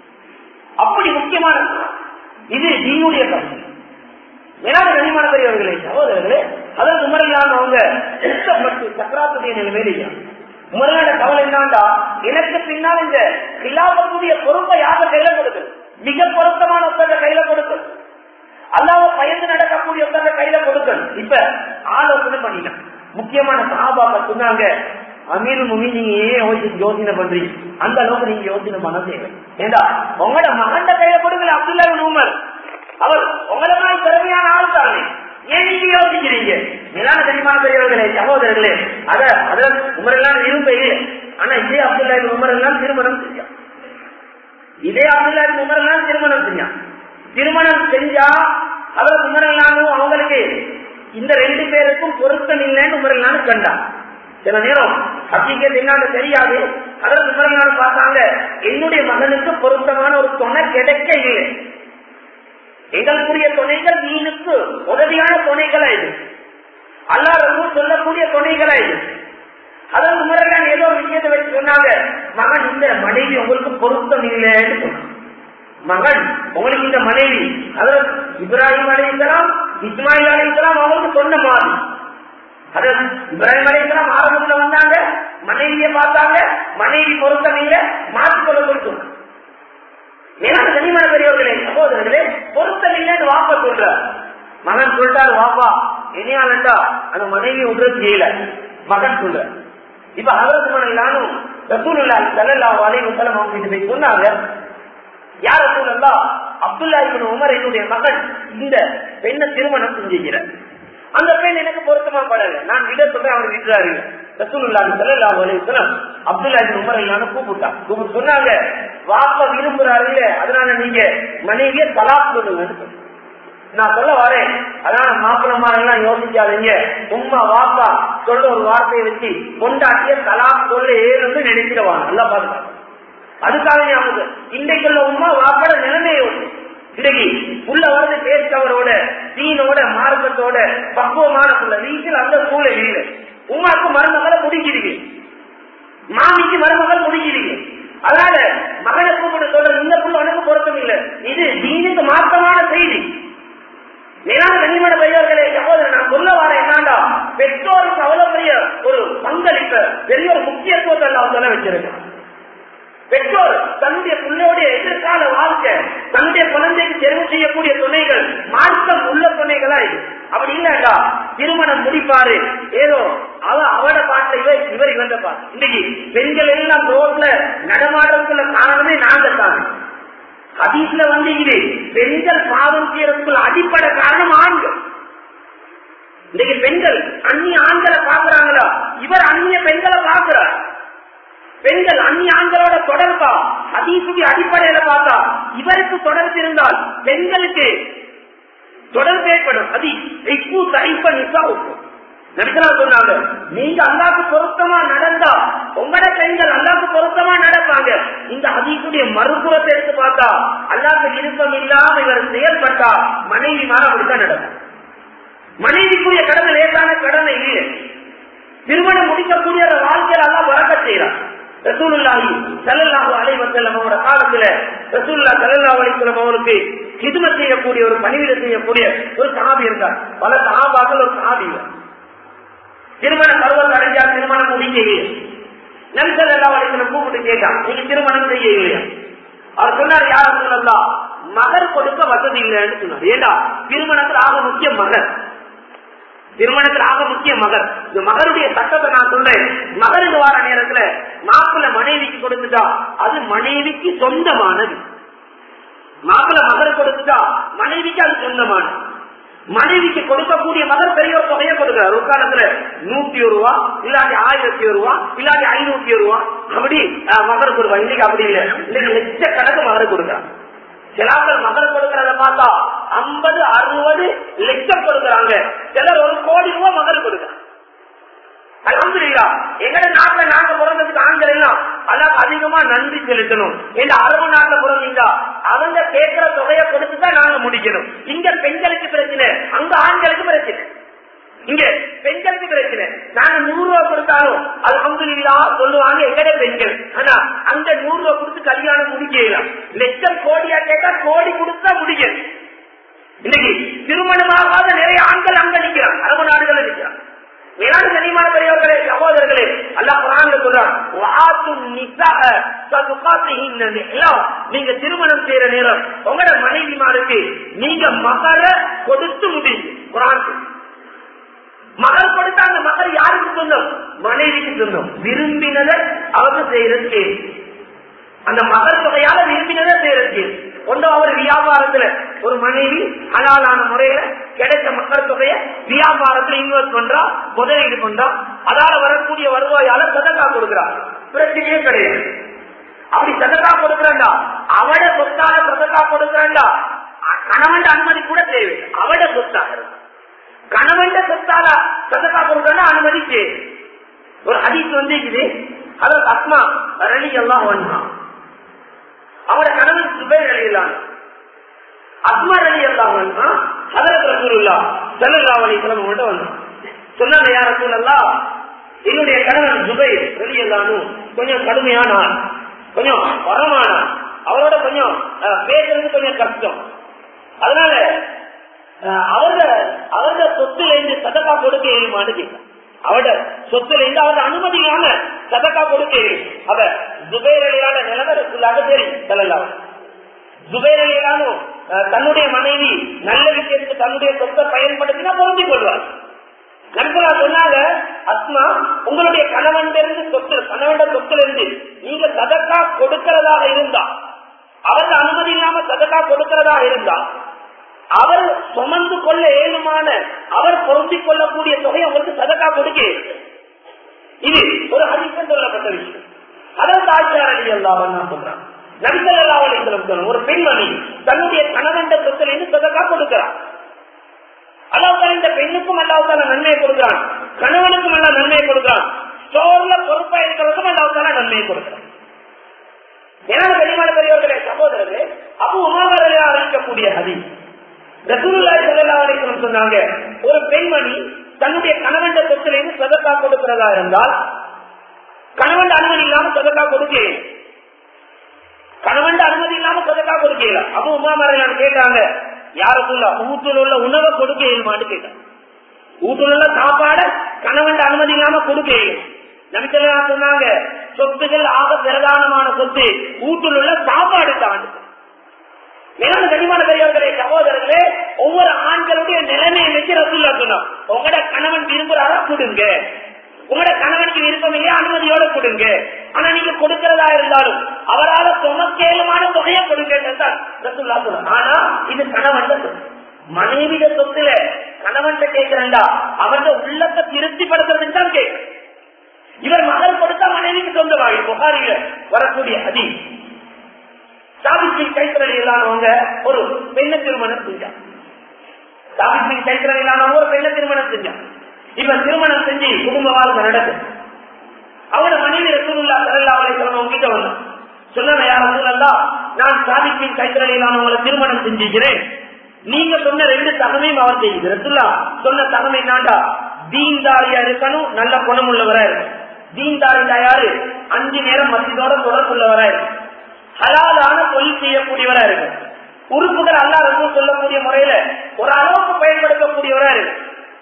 அப்படி முக்கியமான இது தீனுடைய கல்வி மேலான கனிமான பெரியவர்களே சகோதரர்களே அதாவது உமரையான அவங்க இஷ்டப்பட்டு சக்கராத்துடைய நிலைமையில உமரையான கவலை என்னண்டா எனக்கு பின்னால் இந்த கிலாபத்துடைய பொறுப்பை யார கையில கொடுக்கு மிக பொருத்தமான ஒருத்தர கையில கொடுக்கு அல்லாம பயந்து நடக்கக்கூடிய ஒருத்தர கையில கொடுக்கணும் இப்ப ஆலோசனை பண்ணிட்டான் முக்கியமான சகாபாக்க சொன்னாங்க அமீர் முமி நீங்க ஏன் யோசி- யோசனை பண்றீங்க அந்த அளவுக்கு நீங்க யோசனை பண்ண தேவை ஏண்டா உங்களோட மகண்ட கையில கொடுக்கல அப்துல்லா இப்னு உமர் அவர் உங்களை மாதிரி திறமையான ஆள் தானே ஏன் நீங்க யோசிக்கிறீங்க மேலான தெரியுமான பெரியவர்களே சகோதரர்களே அத அத உமரெல்லாம் விரும்ப இல்லை ஆனா இதே அப்துல்லா இப்னு உமர் எல்லாம் திருமணம் செஞ்சான் இதே அப்துல்லா இப்னு உமர் எல்லாம் திருமணம் செஞ்சான் திருமணம் செஞ்சா அவர் உமரெல்லாமும் அவங்களுக்கு இந்த ரெண்டு பேருக்கும் பொருத்தம் இல்லைன்னு உமரெல்லாம் கண்டான் சில நேரம் ஹக்கீக்கத் என்னன்னு தெரியாது அதற்கு உமரெல்லாம் பார்த்தாங்க என்னுடைய மகனுக்கு பொருத்தமான ஒரு துணை கிடைக்க இல்லை எங்களுக்குரிய துணைகள் நீனுக்கு உதவியான துணைகளா இது அல்லா ரொம்ப சொல்லக்கூடிய துணைகளா இது அதற்கு முறையான ஏதோ ஒரு விஷயத்தை வச்சு சொன்னாங்க மகன் இந்த மனைவி உங்களுக்கு பொருத்தம் இல்லைன்னு சொன்னாங்க மகன் உங்களுக்கு இந்த மனைவி அதாவது இப்ராஹிம் அலைக்கலாம் இஸ்மாயில் அலைக்கலாம் அவங்களுக்கு சொன்ன மாதிரி அதாவது இப்ராஹிம் அலைக்கலாம் ஆரம்பத்துல வந்தாங்க மனைவியை பார்த்தாங்க மனைவி பொருத்தம் இல்லை மாற்றிக்கொள்ள கொடுத்தோம் மேலான கனிமன பெரியவர்களே சகோதரர்களே பொருத்தம் இல்லைன்னு வாப்பா சொல்ற மகன் சொல்லிட்டாரு வாப்பா இனியாலண்டா அந்த மனைவி விடுறது செய்யல மகன் சொல்ற இப்ப அவருக்கு மனைவிலானும் ரசூலுல்லா சல்லல்லா அலைஹி வஸல்லம் அவங்க கிட்ட போய் சொன்னாங்க யார் ரசூலுல்லா அப்துல்லா இப்னு உமர் என்னுடைய மகன் இந்த பெண்ணை திருமணம் செஞ்சுக்கிறார் அந்த பெண் எனக்கு பொருத்தமா படல நான் விட சொல்றேன் அவர் விட்டுறாரு ரசூலுல்லா சல்லல்லாஹு அலைஹி வஸல்லம் அப்துல்லா இப்னு உமர் எல்லாரும் கூப்பிட்டா கூப்பிட்டு சொன்னாங்க வாப்பா விரும்புறாரு இல்ல அதனால நீங்க மனைவிய தலாக் சொல்லுங்க நான் சொல்ல வரேன் அதனால மாப்பிளமா எல்லாம் யோசிக்காதீங்க உம்மா வாப்பா சொல்ற ஒரு வார்த்தையை வச்சு கொண்டாட்டிய தலாக் சொல்ல ஏழுன்னு நினைச்சிருவாங்க நல்லா பாருங்க அதுக்காக ஞாபகம் இன்றைக்குள்ள உமா வாப்பட நிலைமையை ஒண்ணு இன்னைக்கு உள்ள வந்து பேச்சவரோட சீனோட மார்க்கத்தோட பக்குவமான புள்ள வீட்டில் அந்த சூழல் இல்லை உமாக்கு மருமகளை முடிக்கிறீங்க மாமிக்கு மருமகள் முடிக்கிறீங்க அதனால மகனை கூப்பிட்டு சொல்ற இந்த புள்ள உனக்கு பொருத்தம் இல்லை இது தீனுக்கு மாற்றமான செய்தி மேலான கண்ணிமட பெரியவர்களே சகோதரர் நான் சொல்ல வர என்னண்டா பெற்றோருக்கு அவ்வளவு பெரிய ஒரு பங்களிப்ப பெரிய ஒரு முக்கியத்துவத்தை எல்லாம் சொல்ல வச்சிருக்கான் பெற்றோர் தன்னுடைய பிள்ளையுடைய எதிர்கால வாழ்க்கை தன்னுடைய குழந்தைக்கு தெரிவு செய்யக்கூடிய துணைகள் மார்க்கம் உள்ள துணைகளா இது அப்படி இல்லடா திருமணம் முடிப்பாரு ஏதோ அவ அவட பாட்டை இவர் இவர் இவந்த பாட்டு இன்னைக்கு பெண்கள் எல்லாம் ரோட்ல நடமாடுறதுக்குள்ள காரணமே நாங்க தான் ஹதீஸ்ல வந்து இது பெண்கள் பாவம் செய்யறதுக்குள்ள அடிப்படை காரணம் ஆண்கள் இன்னைக்கு பெண்கள் அந்நிய ஆண்களை பாக்குறாங்களா இவர் அந்நிய பெண்களை பாக்குறார் பெண்கள் அந்நிய ஆண்களோட தொடர்பா ஹதீசுடைய அடிப்படையில பார்த்தா இவருக்கு தொடர்பு இருந்தால் பெண்களுக்கு தொடர்பு ஏற்படும் அது இப்போ தைப்ப நிசா நடுத்தரா சொன்னாங்க நீங்க அல்லாக்கு பொருத்தமா நடந்தா உங்களோட பெண்கள் அல்லாக்கு பொருத்தமா நடப்பாங்க இந்த ஹதீசுடைய மறுபுறத்தை எடுத்து பார்த்தா அல்லாக்கு விருப்பம் இல்லாம இவர் செயல்பட்டா மனைவி மாற அப்படித்தான் நடக்கும் மனைவிக்குரிய கடமை லேசான கடமை இல்லை திருமணம் முடிக்கக்கூடிய ஒரு வாழ்க்கையில் எல்லாம் வரக்க செய்யறான் ரசூலுல்லாஹி ஸல்லல்லாஹு அலைஹி வஸல்லம் அவரோட காலத்துல ரசூலுல்லாஹ் ஸல்லல்லாஹு அலைஹி வஸல்லம் அவருக்கு கிதுமத் செய்யக்கூடிய ஒரு பணிவிட செய்யக்கூடிய ஒரு சஹாபி இருந்தார் பல சஹாபாக்கள் ஒரு சஹாபி திருமண பருவம் அடைஞ்சா திருமணம் முடிக்கவே நபி ஸல்லல்லாஹு அலைஹி வஸல்லம் கூப்பிட்டு கேட்டான் நீங்க திருமணம் செய்ய இல்லையா அவர் சொன்னார் யார் சொல்லலாம் மகர் கொடுக்க வசதி இல்லைன்னு சொன்னார் ஏண்டா திருமணத்தில் ஆக முக்கிய மகர் திருமணத்தில் ஆக முக்கிய மகர் இந்த மகருடைய சட்டத்தை நான் சொல்றேன் மகருக்கு வார நேரத்துல மாப்பிள்ள மனைவிக்கு கொடுத்துட்டா அது மனைவிக்கு சொந்தமானது மாப்பிள்ள மகர் கொடுத்துட்டா மனைவிக்கு அது சொந்தமானது மனைவிக்கு கொடுக்கக்கூடிய மகர் பெரிய ஒரு தொகையை கொடுக்கிறார் ஒரு காலத்துல நூத்தி ஒரு ரூபா இல்லாட்டி ஆயிரத்தி ஒரு ரூபா இல்லாட்டி ஐநூத்தி ஒரு ரூபா அப்படி அஹ், மகர் கொடுப்பா இன்னைக்கு அப்படி இல்லை இன்னைக்கு லட்சக்கணக்கு மகர் கொடுக்கிறான் சிலாக்கள் மகர் கொடுக்கறத பார்த்தா ஐம்பது அறுபது லட்சம் கொடுக்கறாங்க சிலர் ஒரு கோடி ரூபாய் மகர் கொடுக்கறாங்க அலமதுல்லா எங்கட நாட்டுல நாங்க பிறந்ததுக்கு ஆண்கள் எல்லாம் அதான் அதிகமா நன்றி செலுத்தணும் இந்த அரபு நாட்டுல பிறந்தீங்க அவங்க கேட்கிற தொகையை கொடுத்துதான் நாங்க முடிக்கணும் இங்க பெண்களுக்கு பிரச்சனை அங்க ஆண்களுக்கு பிரச்சனை இங்க பெண்களுக்கு பிரச்சனை நாங்க நூறு ரூபாய் கொடுத்தாலும் அல்ஹம்துலில்லா சொல்லுவாங்க எங்கட பெண்கள் ஆனா அங்க நூறு ரூபாய் கொடுத்து கல்யாணம் முடிக்கலாம் லட்சம் கோடியா கேட்டா கோடி கொடுத்தா முடியும் இன்னைக்கு திருமணமாகாத நிறைய ஆண்கள் அங்க நிக்கிறான் அரபு நாடுகள் நிக்கிறான் மேலான கனிமான பெரியவர்களே சகோதரர்களே அல்லாஹ் குரான்ல சொல்றான் "வஆத்துன் நிசாஅ சதுகாத்திஹின்ன நிஹ்லா." நீங்க திருமணம் செய்யற நேரம் உங்களோட மனைவிமாருக்கு நீங்க மகர கொடுத்து முடியுங்க குரான் சொல்லுது. மகள் கொடுத்தா அந்த மகள் யாருக்கு சொந்தம் மனைவிக்கு சொன்னோம் விரும்பினதை அவங்க செய்யறது கேள்வி அந்த மகள் தொகையால விரும்பினதை செய்யறது கேள்வி ஒன்றும் அவர் வியாபாரத்துல ஒரு மனைவி ஹலாலான முறையில கிடைச்ச மக்கள் தொகையை வியாபாரத்துல இன்வெஸ்ட் பண்றா முதலீடு பண்றா அதால வரக்கூடிய வருவாயால சதக்கா கொடுக்கிறா பிரச்சனையே கிடையாது அப்படி சதக்கா கொடுக்கிறா அவட சொத்தால சதக்கா கொடுக்கிறா கணவன் அனுமதி கூட தேவை அவட சொத்தாக கணவன் சொத்தால சதக்கா கொடுக்கறா அனுமதி தேவை ஒரு ஹதீஸ் வந்து இது அதாவது அஸ்மா ரலி எல்லாம் வந்தான் அவரோட கணவன் சுபேர் அலியல்லான் அஸ்மா அலி எல்லாம் வந்தான் அதற்கு ரசூலுல்லா செல்லல்லா அலிஸ்லாம் உங்கள்கிட்ட வந்தான் சொன்னாங்க யார் ரசூலல்லா என்னுடைய கணவன் சுபைர் அலி எல்லானும் கொஞ்சம் கடுமையான ஆள் கொஞ்சம் வரமான ஆள். அவரோட கொஞ்சம் அஹ், பேசுறது கொஞ்சம் கஷ்டம் அதனால அஹ், அவரோட அவரோட சொத்துல இருந்து சதக்கா கொடுக்க இயலுமான்னு கேட்க அவட சொத்துல இருந்து அவரோட அனுமதி இல்லாம சதக்கா கொடுக்க இயலும் அவ துபேரலியான நிலவரத்துள்ளாக தெரியும் சொல்லலாம் துபேரலியானும் தன்னுடைய மனைவி நல்ல விஷயத்துக்கு தன்னுடைய சொத்தை பயன்படுத்தினா பொருந்திக் கொள்வார் நண்பரா சொன்னாங்க அஸ்மா உங்களுடைய கணவன் இருந்து சொத்து கணவன் சொத்துல இருந்து நீங்க சதக்கா கொடுக்கிறதாக இருந்தா அவருக்கு அனுமதி இல்லாம சதக்கா கொடுக்கிறதா இருந்தா அவர் சுமந்து கொள்ள ஏழுமான அவர் பொருந்திக் கொள்ளக்கூடிய தொகை அவருக்கு சதக்கா கொடுக்க இயலும். இது ஒரு அதிகம் சொல்லப்பட்ட விஷயம் அதான் ஆச்சார அலி அல்லாவன் நான் சொல்றேன் நபிகள் அல்லாவன் ஒரு பெண்மணி தன்னுடைய கணவன் சொத்துல இருந்து சதக்கா கொடுக்கிறார் அல்லாவுக்கான இந்த பெண்ணுக்கும் அல்லாவுக்கான நன்மையை கொடுக்கிறான் கணவனுக்கும் எல்லாம் நன்மையை கொடுக்கிறான் ஸ்டோர்ல பொறுப்பா இருக்கிறதுக்கும் அல்லாவுக்கான நன்மையை கொடுக்கிறான் ஏன்னா வெளிமான பெரியவர்களே சகோதரர்களே அப்போ உமாவரையா அறிவிக்கக்கூடிய ஹதி ரசூலுல்லாஹி ஸல்லல்லாஹு அலைஹி வஸல்லம் சொன்னாங்க ஒரு பெண்மணி தன்னுடைய கணவன் சொத்துல இருந்து சதக்கா கொடுக்கிறதா இருந்தால் கணவன் அனுமதி இல்லாம சதக்கா கொடுக்கல கணவன் அனுமதி இல்லாம சதக்கா கொடுக்கல அப்போ உமா மறையான் கேட்டாங்க யாருக்குள்ள ஊத்துல உள்ள உணவை கொடுக்க இயலுமான்னு கேட்டாங்க வீட்டுல உள்ள சாப்பாட கணவன் அனுமதி இல்லாம கொடுக்க இயலும் நபித்தலா சொன்னாங்க சொத்துகள் ஆக பிரதானமான சொத்து வீட்டுல உள்ள சாப்பாடு தான் மேலான கனிமான பெரியவர்களே சகோதரர்களே ஒவ்வொரு ஆண்களுடைய நிலைமையை வச்சு ரசூல்லா சொன்னோம் உங்களோட கணவன் விரும்புறாரா கொடுங்க உங்களோட கணவனுக்கு விருப்பம் இல்லையா அனுமதியோட கொடுங்க ஆனா நீங்க கொடுக்கிறதா இருந்தாலும் அவரால் சுமக்கேலுமான தொகையை கொடுங்க என்றால் ரசூல்லா சொன்னார் ஆனா இது கணவன் சொத்து மனைவிட சொத்துல கணவன் கேட்கிறா அவன் உள்ளத்தை திருப்திப்படுத்துறதுன்னு தான் கேட்க இவர் மகள் கொடுத்தா மனைவிக்கு சொந்தமாகி புகாரில வரக்கூடிய அதி சாவித்ரி கைத்திரல் இல்லாதவங்க ஒரு பெண்ண திருமணம் செஞ்சான் சாவித்ரி கைத்திரல் இல்லாதவங்க ஒரு பெண்ண திருமணம் செஞ்சான் இவன் திருமணம் செஞ்சு குடும்ப வாழ்க்கை நடக்கும் அவட மனைவி ரசூலுல்லா சரல்லா அவளை உங்ககிட்ட வந்தான் சொன்ன யார் ரசூலல்லா நான் சாதிக்கு கைத்திரல் இல்லாதவங்களை திருமணம் செஞ்சுக்கிறேன் நீங்க சொன்ன ரெண்டு தகமையும் அவர் செய்யுது ரசூல்லா சொன்ன தகமை நாண்டா தீன்தாரியா இருக்கணும் நல்ல குணம் உள்ளவரா இருக்கும் தீன்தாரியா யாரு அஞ்சு நேரம் மத்தியதோட தொடர்புள்ளவரா இருக்கும் ஹலாலான தொழில் செய்யக்கூடியவரா இருக்கு உறுப்புகள் அல்லா ரசூல் சொல்லக்கூடிய முறையில ஒரு அளவுக்கு பயன்படுத்தக்கூடியவரா இருக்கு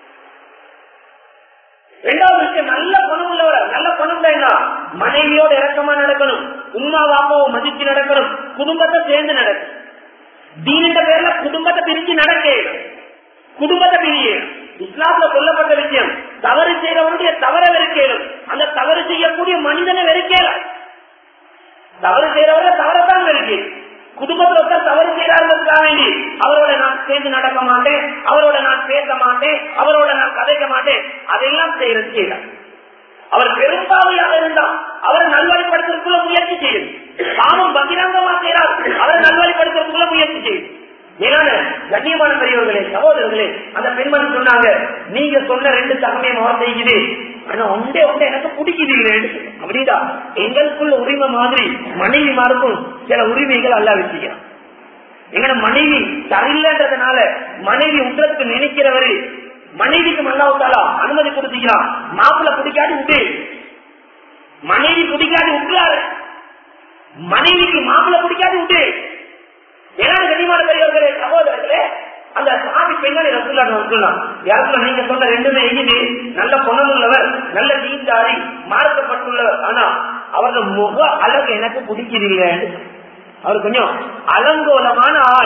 ரெண்டாவது விஷயம் நல்ல குணம் உள்ளவர நல்ல குணம் என்ன மனைவியோட இறக்கமா நடக்கணும் உமா வாப்பாவோ மதிச்சு நடக்கணும் குடும்பத்தை சேர்ந்து நடக்கும் தீனின்ற பேர்ல குடும்பத்தை பிரிஞ்சு நடக்க குடும்பத்தை பிரிய இஸ்லாம்ல சொல்லப்பட்ட விஷயம் தவறு செய்யறவனுடைய தவற வெறுக்கலும் அந்த தவறு செய்யக்கூடிய மனிதனை வெறுக்கலாம் தவறு செய்யறவரை தவறத்தான் இருக்கு குடும்பத்துல ஒருத்தர் தவறு செய்யறாருக்காக வேண்டி அவரோட நான் சேர்ந்து நடக்க மாட்டேன் அவரோட நான் பேச மாட்டேன் அவரோட நான் கதைக்க மாட்டேன் அதையெல்லாம் செய்யறது செய்யலாம் அவர் பெரும்பாவையாக இருந்தா அவரை நல்வழிப்படுத்துறதுக்குள்ள முயற்சி செய்யும் பாவம் பகிரங்கமா செய்யறார் அவரை நல்வழிப்படுத்துறதுக்குள்ள முயற்சி செய்யும் மேலான கண்ணியமான பெரியவர்களே சகோதரர்களே அந்த பெண்மணி சொன்னாங்க நீங்க சொன்ன ரெண்டு தகமையும் அவர் செய்யுது ஆனா ஒன்றே ஒன்றே எனக்கு பிடிக்குது இல்லைன்னு அப்படின்னா எங்களுக்குள்ள உரிமை மாதிரி மனைவி மாருக்கும் சில உரிமைகள் அல்ல வச்சுக்கிறான் எங்கட மனைவி சரியில்லைன்றதுனால மனைவி உற்றத்துக்கு நினைக்கிறவரு மனைவிக்கு மல்லாவுத்தாலா அனுமதி கொடுத்துக்கிறான் மாப்பிள்ள பிடிக்காது விட்டு மனைவி பிடிக்காது விட்டுறாரு மனைவிக்கு மாப்பிள்ள பிடிக்காது விட்டு ஏன்னா கனிமான பெரியவர்களே சகோதரர்களே அந்த சாமி பெண்களை ரசூல்லா சொல்லலாம் யாருக்குள்ள நீங்க சொன்ன ரெண்டுமே எங்கிது நல்ல குணம் உள்ளவர் நல்ல நீந்தாரி மாற்றப்பட்டுள்ளவர் ஆனா அவரது முக அழகு எனக்கு பிடிக்கிறீங்க அவர் கொஞ்சம் அலங்கோலமான ஆள்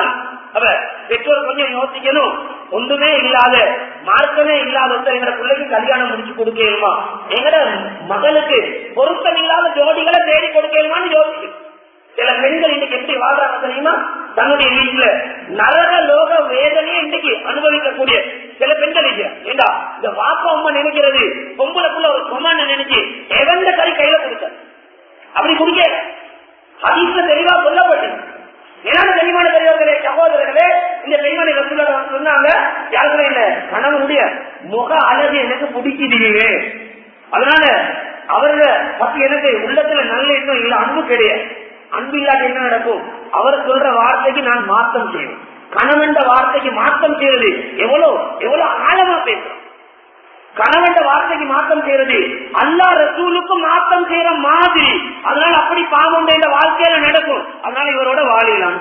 அப்ப பெற்றோர் கொஞ்சம் யோசிக்கணும் ஒன்றுமே இல்லாத மார்க்கமே இல்லாத ஒருத்தர் எங்க பிள்ளைக்கு கல்யாணம் முடிச்சு கொடுக்கணுமா எங்கட மகளுக்கு பொருத்தம் இல்லாத ஜோடிகளை தேடி கொடுக்கணுமான்னு யோசிக்கணும் சில பெண்கள் இன்னைக்கு எப்படி வாழ்றாங்க தெரியுமா தன்னுடைய வீட்டுல நரக லோக வேதனையை இன்னைக்கு அனுபவிக்கக்கூடிய சில பெண்கள் இருக்கிறார் ஏண்டா இந்த வாப்பா அம்மா நினைக்கிறது பொம்பளைக்குள்ள ஒரு சுமான நினைச்சு எவந்த கறி கையில கொடுத்த அப்படி குடிக்க அதிக தெளிவா சொல்லப்பட்டது ஏன்னா தெளிவான பெரியவர்களே சகோதரர்களே இந்த பெண்மணி ரசூலா சொன்னாங்க யாருமே இல்ல கணவனுடைய முக அழகு எனக்கு பிடிக்குது அதனால அவர்கள பத்தி எனக்கு உள்ளத்துல நல்ல எண்ணம் இல்ல அன்பு கிடையாது அன்பு இல்லாத என்ன நடக்கும் அவர் சொல்ற வார்த்தைக்கு நான் மாற்றம் செய்வேன் கணவன் வார்த்தைக்கு மாற்றம் செய்வது எவ்வளவு எவ்வளவு ஆழமா பேசுறோம் கணவன் வார்த்தைக்கு மாற்றம் செய்யறது அல்லா ரசூலுக்கு மாற்றம் செய்யற மாதிரி அதனால அப்படி பாவம் இந்த வாழ்க்கையில நடக்கும் அதனால இவரோட வாழலாம்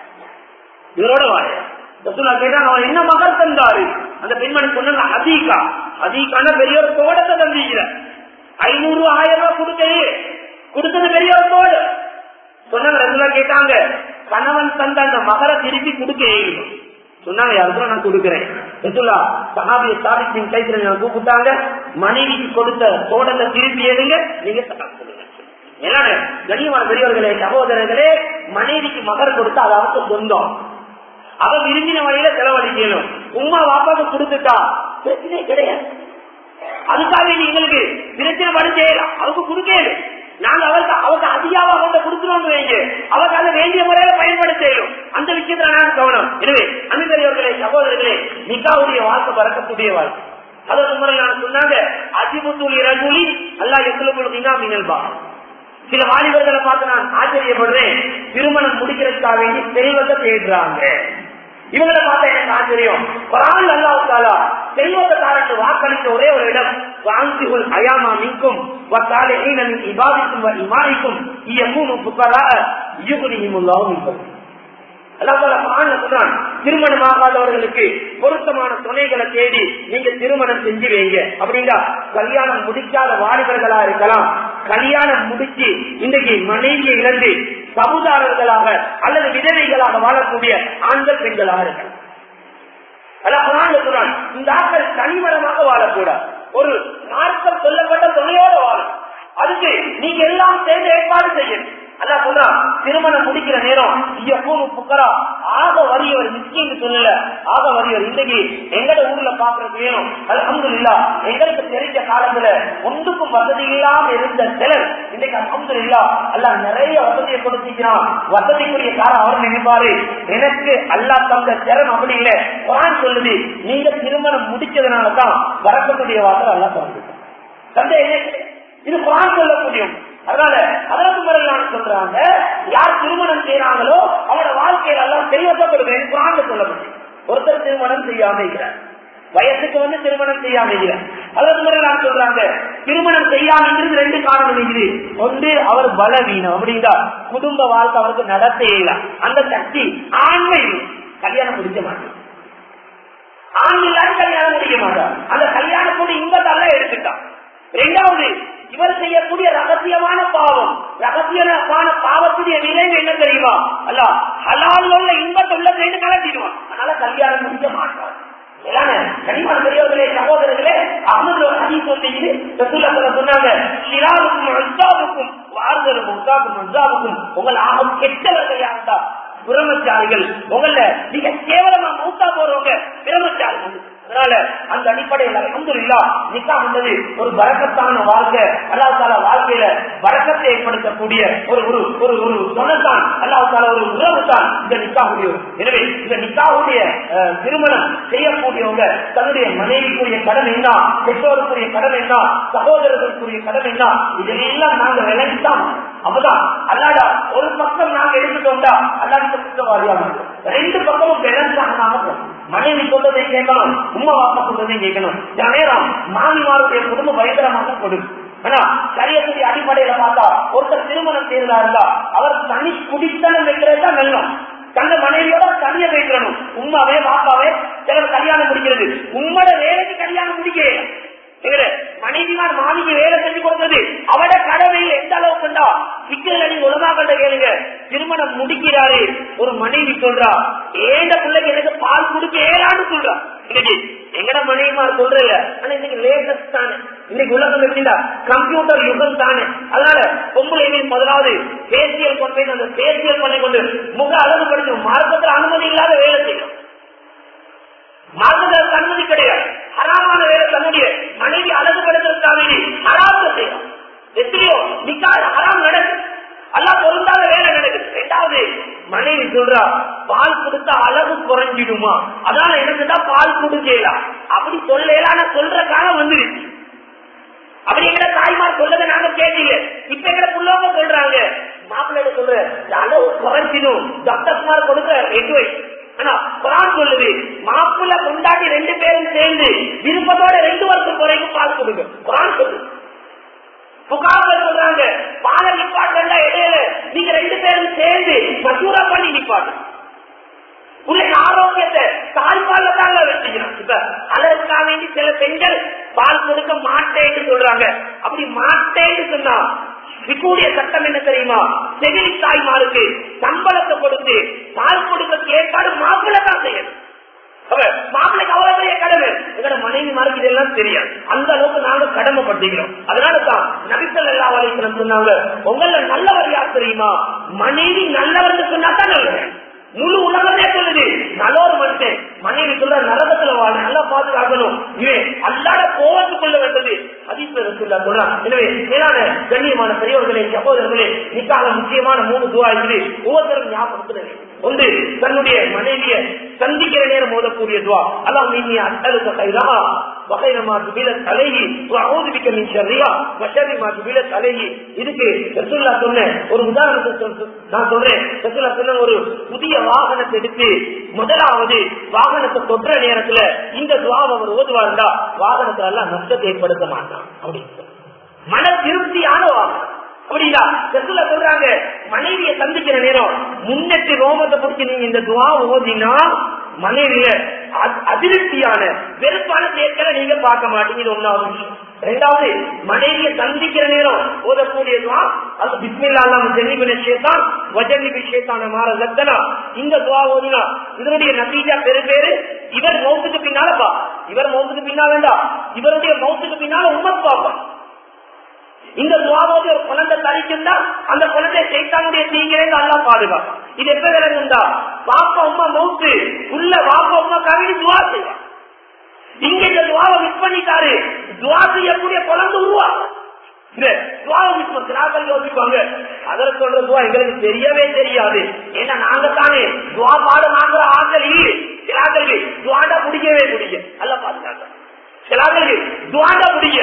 இவரோட வாழலாம் ரசூலா கேட்டாங்க அவன் என்ன மகர் தந்தாரு அந்த பெண்மணி சொன்னாங்க அதிகா அதிகான பெரிய ஒரு தோட்டத்தை தந்திக்கிற ஐநூறு ஆயிரம் ரூபாய் கொடுத்தது கொடுத்தது பெரிய ஒரு தோடு சொன்னாங்க ரசூலா கேட்டாங்க கணவன் தந்த அந்த மகரை திருப்பி கொடுக்க ஏழும் சொன்னாங்க யாருக்கும் நான் கொடுக்கிறேன் ரசூலா சஹாபிய சாபித்தின் கைத்துல நான் கூப்பிட்டாங்க மனைவிக்கு கொடுத்த தோட்டத்தை திருப்பி ஏழுங்க நீங்க ஏன்னா கண்ணியமான பெரியவர்களே சகோதரர்களே மனைவிக்கு மகர் கொடுத்தா அது அவருக்கு சொந்தம் அவ விரும்பின வழியில செலவழிக்கணும் உமா வாப்பாக்கு கொடுத்துட்டா பிரச்சனை கிடையாது அதுக்காக எங்களுக்கு பிரச்சனை படி செய்யலாம் அவருக்கு கொடுக்கல நாங்க அவருக்கு அவருக்கு அதிகாவா அவங்க கொடுத்துருவோம் வைங்க அவருக்கு அதை வேண்டிய முறையில பயன்படுத்தணும் அந்த விஷயத்துல நான் கவனம் எனவே அன்பர்களே சகோதரர்களே நிக்காவுடைய வாழ்க்கை பறக்கக்கூடிய வாழ்க்கை அதற்கு முறை நான் சொன்னாங்க அதிபுத்தூள் இரகுலி அல்லா எங்களுக்கு மீனா மினல்பா சில வாலிபர்களை பார்த்து நான் ஆச்சரியப்படுறேன் திருமணம் முடிக்கிறதுக்காக வேண்டி செல்வத்தை தேடுறாங்க இவங்களை பார்த்தா எனக்கு ஆச்சரியம் குரான் அல்லாவுக்காலா செல்வத்தாரன் வாக்களித்த ஒரே ஒரு இடம் வாங்கிகுள் அயாமா மின்கும் வத்தாலே இபாதிக்கும் இமாரிக்கும் இயமூனு புக்கலா யுகுனிமுல்லாவும் இருக்கும் திருமணமாகாதவர்களுக்கு பொருத்தமான துணைகளை தேடி நீங்க திருமணம் செஞ்சு வைங்க அப்படின்னா கல்யாணம் முடிக்காத வாலிபர்களா இருக்கலாம் கல்யாணம் முடிச்சு இன்றைக்கு மனைவியை இழந்து சமுதாரர்களாக அல்லது விதவைகளாக வாழக்கூடிய ஆண்கள் பெண்களாக இருக்கலாம் இந்த ஆட்கள் தனிமரமாக வாழக்கூடாது ஒரு நாட்கள் சொல்லப்பட்ட துணையோட வாழும் அதுக்கு நீங்க எல்லாம் சேர்ந்து ஏற்பாடு செய்யணும் அல்லா சொல்றா திருமணம் முடிக்கிற நேரம் ஐயப்பூர் புக்கரா ஆக வரியவர் மிஸ்கின்னு சொல்லல ஆக வரியவர் இன்னைக்கு எங்கட ஊர்ல பாக்குறது வேணும் அது அங்கு இல்லா எங்களுக்கு தெரிஞ்ச காலத்துல ஒன்றுக்கும் வசதி இல்லாம இருந்த சிலர் இன்னைக்கு அங்கு இல்லா அல்ல நிறைய வசதியை கொடுத்திருக்கிறான் வசதிக்குரிய காலம் அவர் நினைப்பாரு எனக்கு அல்லா தந்த திறன் அப்படி இல்லை குரான் சொல்லுது நீங்க திருமணம் முடிச்சதுனாலதான் வரக்கூடிய வாசல் அல்லா சொல்லுது சந்தேகம் இது குரான் சொல்லக்கூடியும் அதனால அதற்கு முறையிலான சொல்றாங்க யார் திருமணம் செய்யறாங்களோ அவனோட வாழ்க்கையில எல்லாம் தெய்வத்தப்படுவேன் குரான் சொல்லப்பட்டு ஒருத்தர் திருமணம் செய்யாம இருக்கிறார் வயசுக்கு வந்து திருமணம் செய்யாம இருக்கிறார் அதற்கு முறையிலான சொல்றாங்க திருமணம் செய்யாம இருந்து ரெண்டு காரணம் இருக்குது ஒன்று அவர் பலவீனம் அப்படின்னா குடும்ப வாழ்க்கை அவருக்கு நடத்த இயலாம் அந்த சக்தி ஆண்மை கல்யாணம் முடிக்க மாட்டேன் ஆண் இல்லாத கல்யாணம் முடிக்க மாட்டார் அந்த கல்யாணத்தோட இன்பத்தால எடுத்துட்டான் ரெண்டாவது இவர் செய்யக்கூடிய ரகசியமான பாவம் ரகசியமான பாவத்துடைய விளைவு என்ன தெரியுமா அல்ல ஹலால் உள்ள இன்பத்தை உள்ள சேர்ந்து கலட்டிடுவான் அதனால கல்யாணம் முடிக்க மாட்டார் கனிமான பெரியவர்களே சகோதரர்களே அகமது ஹதீஸ் வந்து சொன்னாங்க சிராவுக்கும் அசாவுக்கும் வார்தலும் உசாவுக்கும் அசாவுக்கும் உங்கள் ஆகும் கெட்டவர்கள் யாருந்தா பிரமச்சாரிகள் உங்கள மிக கேவலமா மௌத்தா போறவங்க பிரமச்சாரிகள் அதனால அந்த அடிப்படையில் அலமதுல்லா நிக்கா என்பது ஒரு பறக்கத்தான வாழ்க்கை அல்லாஹால வாழ்க்கையில பறக்கத்தை ஏற்படுத்தக்கூடிய ஒரு ஒரு ஒரு ஒரு சொன்னத்தான் அல்லாஹால ஒரு உறவு தான் இந்த நிக்காவுடைய எனவே இந்த நிக்காவுடைய திருமணம் செய்யக்கூடியவங்க தன்னுடைய மனைவிக்குரிய கடன் என்ன பெற்றோருக்குரிய கடன் என்ன சகோதரர்களுக்குரிய கடன் என்ன இதெல்லாம் நாங்க விளைவித்தான் அப்பதான் அல்லாடா ஒரு பக்கம் நாங்க எடுத்துட்டோம்டா அல்லாத குற்றவாளியா ரெண்டு பக்கமும் பேலன்ஸ் ஆகாம மனைவி சொல்றதை கேட்கணும் உண்மை வாப்பா சொல்றதை கேட்கணும் சில நேரம் மாமிமாருடைய குடும்பம் பயங்கரமாக கொடுக்கும் ஆனா சரியத்துடைய அடிப்படையில பார்த்தா ஒருத்தர் திருமணம் செய்யறதா இருந்தா அவர் தனி குடித்தனம் வைக்கிறதுதான் நல்லம் தந்த மனைவியோட தனிய வைக்கணும் உண்மாவே பாப்பாவே சிலர் கல்யாணம் முடிக்கிறது உண்மையோட வேலைக்கு கல்யாணம் முடிக்க மனைவிமார் மாமிக்கு வேலை செஞ்சு கொடுத்தது அவட கடமை எந்த அளவுக்குண்டா சிக்கல் நீங்க உலமா கண்ட கேளுங்க திருமணம் முடிக்கிறாரு ஒரு மனைவி சொல்றா ஏண்ட பிள்ளைக்கு எனக்கு பால் கொடுக்க ஏழான்னு சொல்றா இன்னைக்கு எங்கட மனைவிமார் சொல்றல ஆனா இன்னைக்கு லேட்டஸ்ட் தானே இன்னைக்கு உலகம் எப்படின்னா கம்ப்யூட்டர் யுகம் தானே அதனால பொம்பளைகளின் முதலாவது பேசியல் கொண்டு போய் அந்த பேசியல் பண்ணி கொண்டு முக அழகுபடுத்தும் மார்க்கத்தில் அனுமதி இல்லாத வேலை செய்யும் மார்க்கத்திற்கு அனுமதி கிடையாது ஹராமான வேலை தன்னுடைய மனைவி அழகுபடுத்துறதுக்காக ஹராம செய்யும் எத்தனையோ நிக்காத ஹராம் நடக்குது எல்லாம் பொருந்தாத வேலை நடக்குது ரெண்டாவது மனைவி சொல்றா பால் கொடுத்தா அழகு குறைஞ்சிடுமா அதனால எனக்கு தான் பால் கொடுக்கலாம் அப்படி சொல்லலாம் ஆனா சொல்ற காலம் வந்துருச்சு அப்படி எங்கட தாய்மார் சொல்றதை நாங்க கேட்டீங்க இப்ப எங்கட புள்ளவங்க சொல்றாங்க மாப்பிள்ளை சொல்ற இந்த அளவு குறைஞ்சிடும் டாக்டர்மார் கொடுக்க ரெண்டு ஆனா குரான் சொல்லுது மாப்பிள்ள கொண்டாடி ரெண்டு பேரும் சேர்ந்து விருப்பத்தோட ரெண்டு வருஷம் குறைக்கும் பால் கொடுங்க குரான் சொல்லுது புகார்கள் சொல்றாங்க பால நிப்பாட்டல இடையில நீங்க ரெண்டு பேரும் சேர்ந்து மசூரா பண்ணி நிப்பாட்டு உள்ள ஆரோக்கியத்தை தாய்ப்பால்ல தாங்க வச்சுக்கிறோம் இப்ப அதற்காக வேண்டி சில பெண்கள் பால் கொடுக்க மாட்டேன்னு சொல்றாங்க அப்படி மாட்டேன்னு சொன்னா விற்கக்கூடிய சட்டம் என்ன தெரியுமா செவிலி தாய்மாருக்கு சம்பளத்தை கொடுத்து பால் கொடுக்க கேட்காது மாப்பிள்ளை தான் செய்யணும் மாப்பிள்ளைக்கு அவ்வளவு பெரிய கடமை எங்களோட மனைவி மாருக்கு இதெல்லாம் தெரியாது அந்த அளவுக்கு நாங்க கடமைப்பட்டுக்கிறோம் அதனாலதான் நபித்தல் எல்லா வலைக்கு சொன்னாங்க உங்கள நல்லவர் யார் தெரியுமா மனைவி நல்லவர்னு சொன்னா தான் நல்லவர் முழு உலகமே சொல்லுது நல்ல ஒரு மனுஷன் மனைவி சொல்ற நரகத்துல வாழ நல்லா பாதுகாக்கணும் இவன் அல்லாத கோவத்துக்குள்ள வந்தது அதிபர் சொல்றான் எனவே மேலான கண்ணியமான பெரியவர்களே சகோதரர்களே நிக்காக முக்கியமான மூணு துவா இருக்குது ஒவ்வொருத்தரும் ஞாபகப்படுத்துறது ஒன்று தன்னுடைய மனைவிய சந்திக்கிற நேரம் ஓதக்கூடிய துவா அல்லாம் நீ அட்டலுக்கு கைதா வகைரமா துபில தலைகி அவதிபிக்க நீ சரியா வசரிமா துபில தலைகி இதுக்கு ரசுல்லா சொன்ன ஒரு உதாரணத்தை நான் சொல்றேன் ரசுல்லா சொன்ன ஒரு புதிய வாகனத்தை எடுத்து முதலாவது வாகனத்தை தொற்ற நேரத்துல இந்த துவாவை அவர் ஓதுவாருந்தா வாகனத்துல எல்லாம் நஷ்டத்தை ஏற்படுத்த மாட்டான் அப்படின்னு மன திருப்தியான வாகனம் அப்படிங்களா ரசுல்லா சொல்றாங்க மனைவியை சந்திக்கிற நேரம் முன்னெட்டு ரோமத்தை பிடிச்சி நீங்க இந்த துவா ஓதினா மனைவிய அதிருப்தியான வெறுப்பான சேர்க்கல நீங்க பார்க்க மாட்டீங்க இது ஒன்னாவது விஷயம் ரெண்டாவது மனைவியை சந்திக்கிற நேரம் ஓதக்கூடியதுவா அது பிஸ்மில்லா அல்லாம ஜென்னிபின சேத்தான் வஜன்னிபி சேத்தான மாற லத்தனா இந்த துவா ஓதுனா இதனுடைய நத்தீஜா பெரு பேரு இவர் மௌத்துக்கு பின்னால பா இவர் மௌத்துக்கு பின்னால வேண்டாம் இவருடைய மௌத்துக்கு பின்னால உமர் பாப்பான் இந்த துவாவோடு ஒரு குழந்தை தரிக்குந்தா அந்த குழந்தை சைத்தானுடைய தீங்கிலேருந்து அல்லா பாதுகாப்பான் இது எப்ப விளங்குந்தா வாப்பா உமா மௌத்து உள்ள வாப்பா உமா கவிடி துவா செய்வான் இங்க இந்த துவாவை மிஸ் பண்ணிட்டாரு துவா செய்யக்கூடிய குழந்தை உருவாகும் யோசிப்பாங்க அதில் சொல்ற துவா எங்களுக்கு தெரியவே தெரியாது ஏன்னா நாங்க தானே துவா பாட நாங்கிற ஆக்கள் சிலாக்களுக்கு துவாண்டா பிடிக்கவே பிடிக்கும் அல்ல பாதுகாக்க சிலாக்களுக்கு துவாண்டா பிடிக்க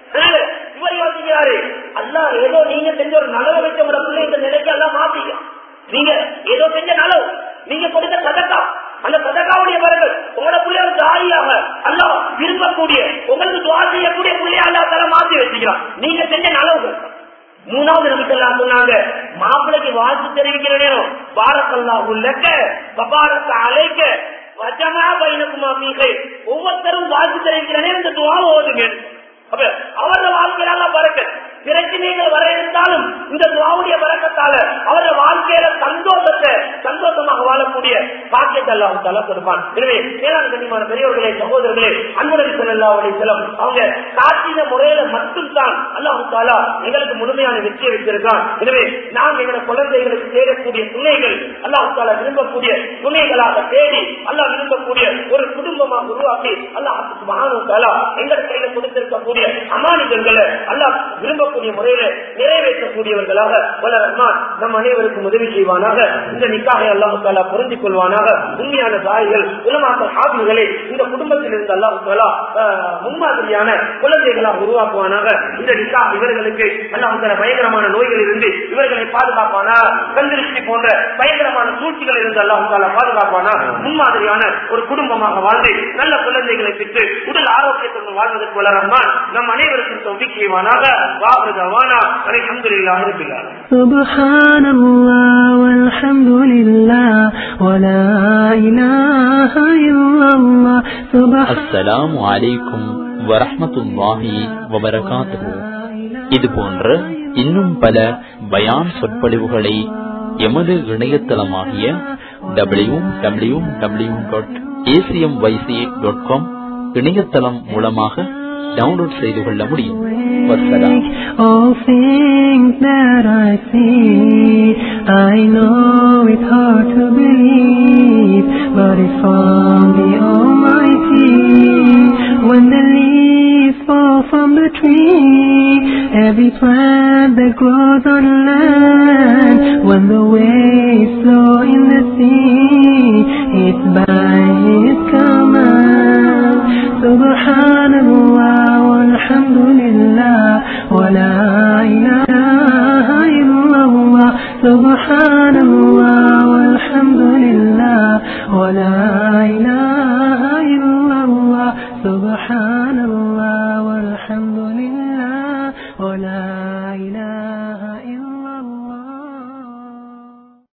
இவர் யோசிக்கிறாரு அல்லா ஏதோ நீங்க செஞ்ச ஒரு நலவு வச்ச ஒரு பிள்ளை இந்த நிலைக்கு எல்லாம் மாத்தீங்க நீங்க ஏதோ செஞ்ச நலவு நீங்க கொடுத்த சதக்கா அந்த சதக்காவுடைய வரங்கள் உங்களோட பிள்ளை ஒரு தாயாக அல்லா விரும்பக்கூடிய உங்களுக்கு துவா செய்யக்கூடிய பிள்ளைய அல்லா தர மாத்தி வச்சுக்கிறான் நீங்க செஞ்ச நலவு மூணாவது நமக்கெல்லாம் சொன்னாங்க மாப்பிள்ளைக்கு வாழ்த்து தெரிவிக்கிற நேரம் பாரத்தல்லா உள்ளக்க பபாரத்தை அழைக்க வஜமா பைனக்குமா மீகை ஒவ்வொருத்தரும் வாழ்த்து தெரிவிக்கிற நேரம் இந்த துவா ஓதுங்க அப்ப அவரது வாழ்க்கையில பறக்க பிரச்சனைகள் வர இருந்தாலும் இந்த துவாவுடைய பறக்கத்தால அவரது வாழ்க்கையில சந்தோஷத்தை சந்தோஷமாக வாழக்கூடிய பாக்கியத்தை எல்லாம் தலை கொடுப்பான் எனவே மேலாண் கண்ணியமான பெரியவர்களே சகோதரர்களே அன்புடன் செல்லா செல்லம் அவங்க காட்டின முறையில மட்டும்தான் அல்லாஹு தாலா எங்களுக்கு முழுமையான வெற்றியை வச்சிருக்கான் எனவே நாம் எங்களோட குழந்தைகளுக்கு தேடக்கூடிய துணைகள் அல்லாஹு தாலா விரும்பக்கூடிய துணைகளாக தேடி அல்லாஹ் விரும்பக்கூடிய ஒரு குடும்பமாக உருவாக்கி அல்லாஹ் மகானு தாலா எங்கள் கையில கொடுத்திருக்கக்கூடிய அமானிதங்களை அல்லாஹ் விரும்பக்கூடிய முறையில நிறைவேற்றக்கூடியவர்களாக வல்ல ரஹ்மான் நம் அனைவருக்கும் உதவி செய்வானாக இந்த நிக்காக அல்லாஹு தாலா புரிந்து கொள்வானாக உண்மையான தாய்கள் உலமாக்க சாபிகளை இந்த குடும்பத்தில் இருந்து அல்லாஹு தாலா முன்மாதிரியான குழந்தைகளாக உருவாக்குவானாக இந்த நிக்கா இவர்களுக்கு அல்லாஹு தாலா பயங்கரமான நோய்கள் இருந்து இவர்களை பாதுகாப்பானா கந்திருஷ்டி போன்ற பயங்கரமான சூழ்ச்சிகள் இருந்து அல்லாஹு தாலா பாதுகாப்பானா முன்மாதிரியான ஒரு குடும்பமாக வாழ்ந்து நல்ல குழந்தைகளை பெற்று உடல் ஆரோக்கியத்துடன் வாழ்வதற்கு வல்ல ரஹ்மான் நம் அனைவருக்கும் தௌபிக் செய்வானாக வாஹ்ரதவானா அல்ஹம்துலில்லாஹி ரப்பில் ஆலமீன் سبحان الله والحمد لله ولا إله إلا الله سبحان அஸ்ஸலாமு அலைக்கும் வரஹ்மத்துல்லாஹி வபரகாத்துஹு இது போன்ற இன்னும் பல பயான் சொற்பொழிவுகளை எமது இணையதளமாகிய W W W dot ACM YC dot com இணையதளம் மூலமாக டவுன்லோட் செய்து கொள்ள முடியும் வசலாம் All things that I see, I know it's hard to believe, but it's from the Almighty. When the leaves fall from the tree, every plant that grows on land, when the waves flow in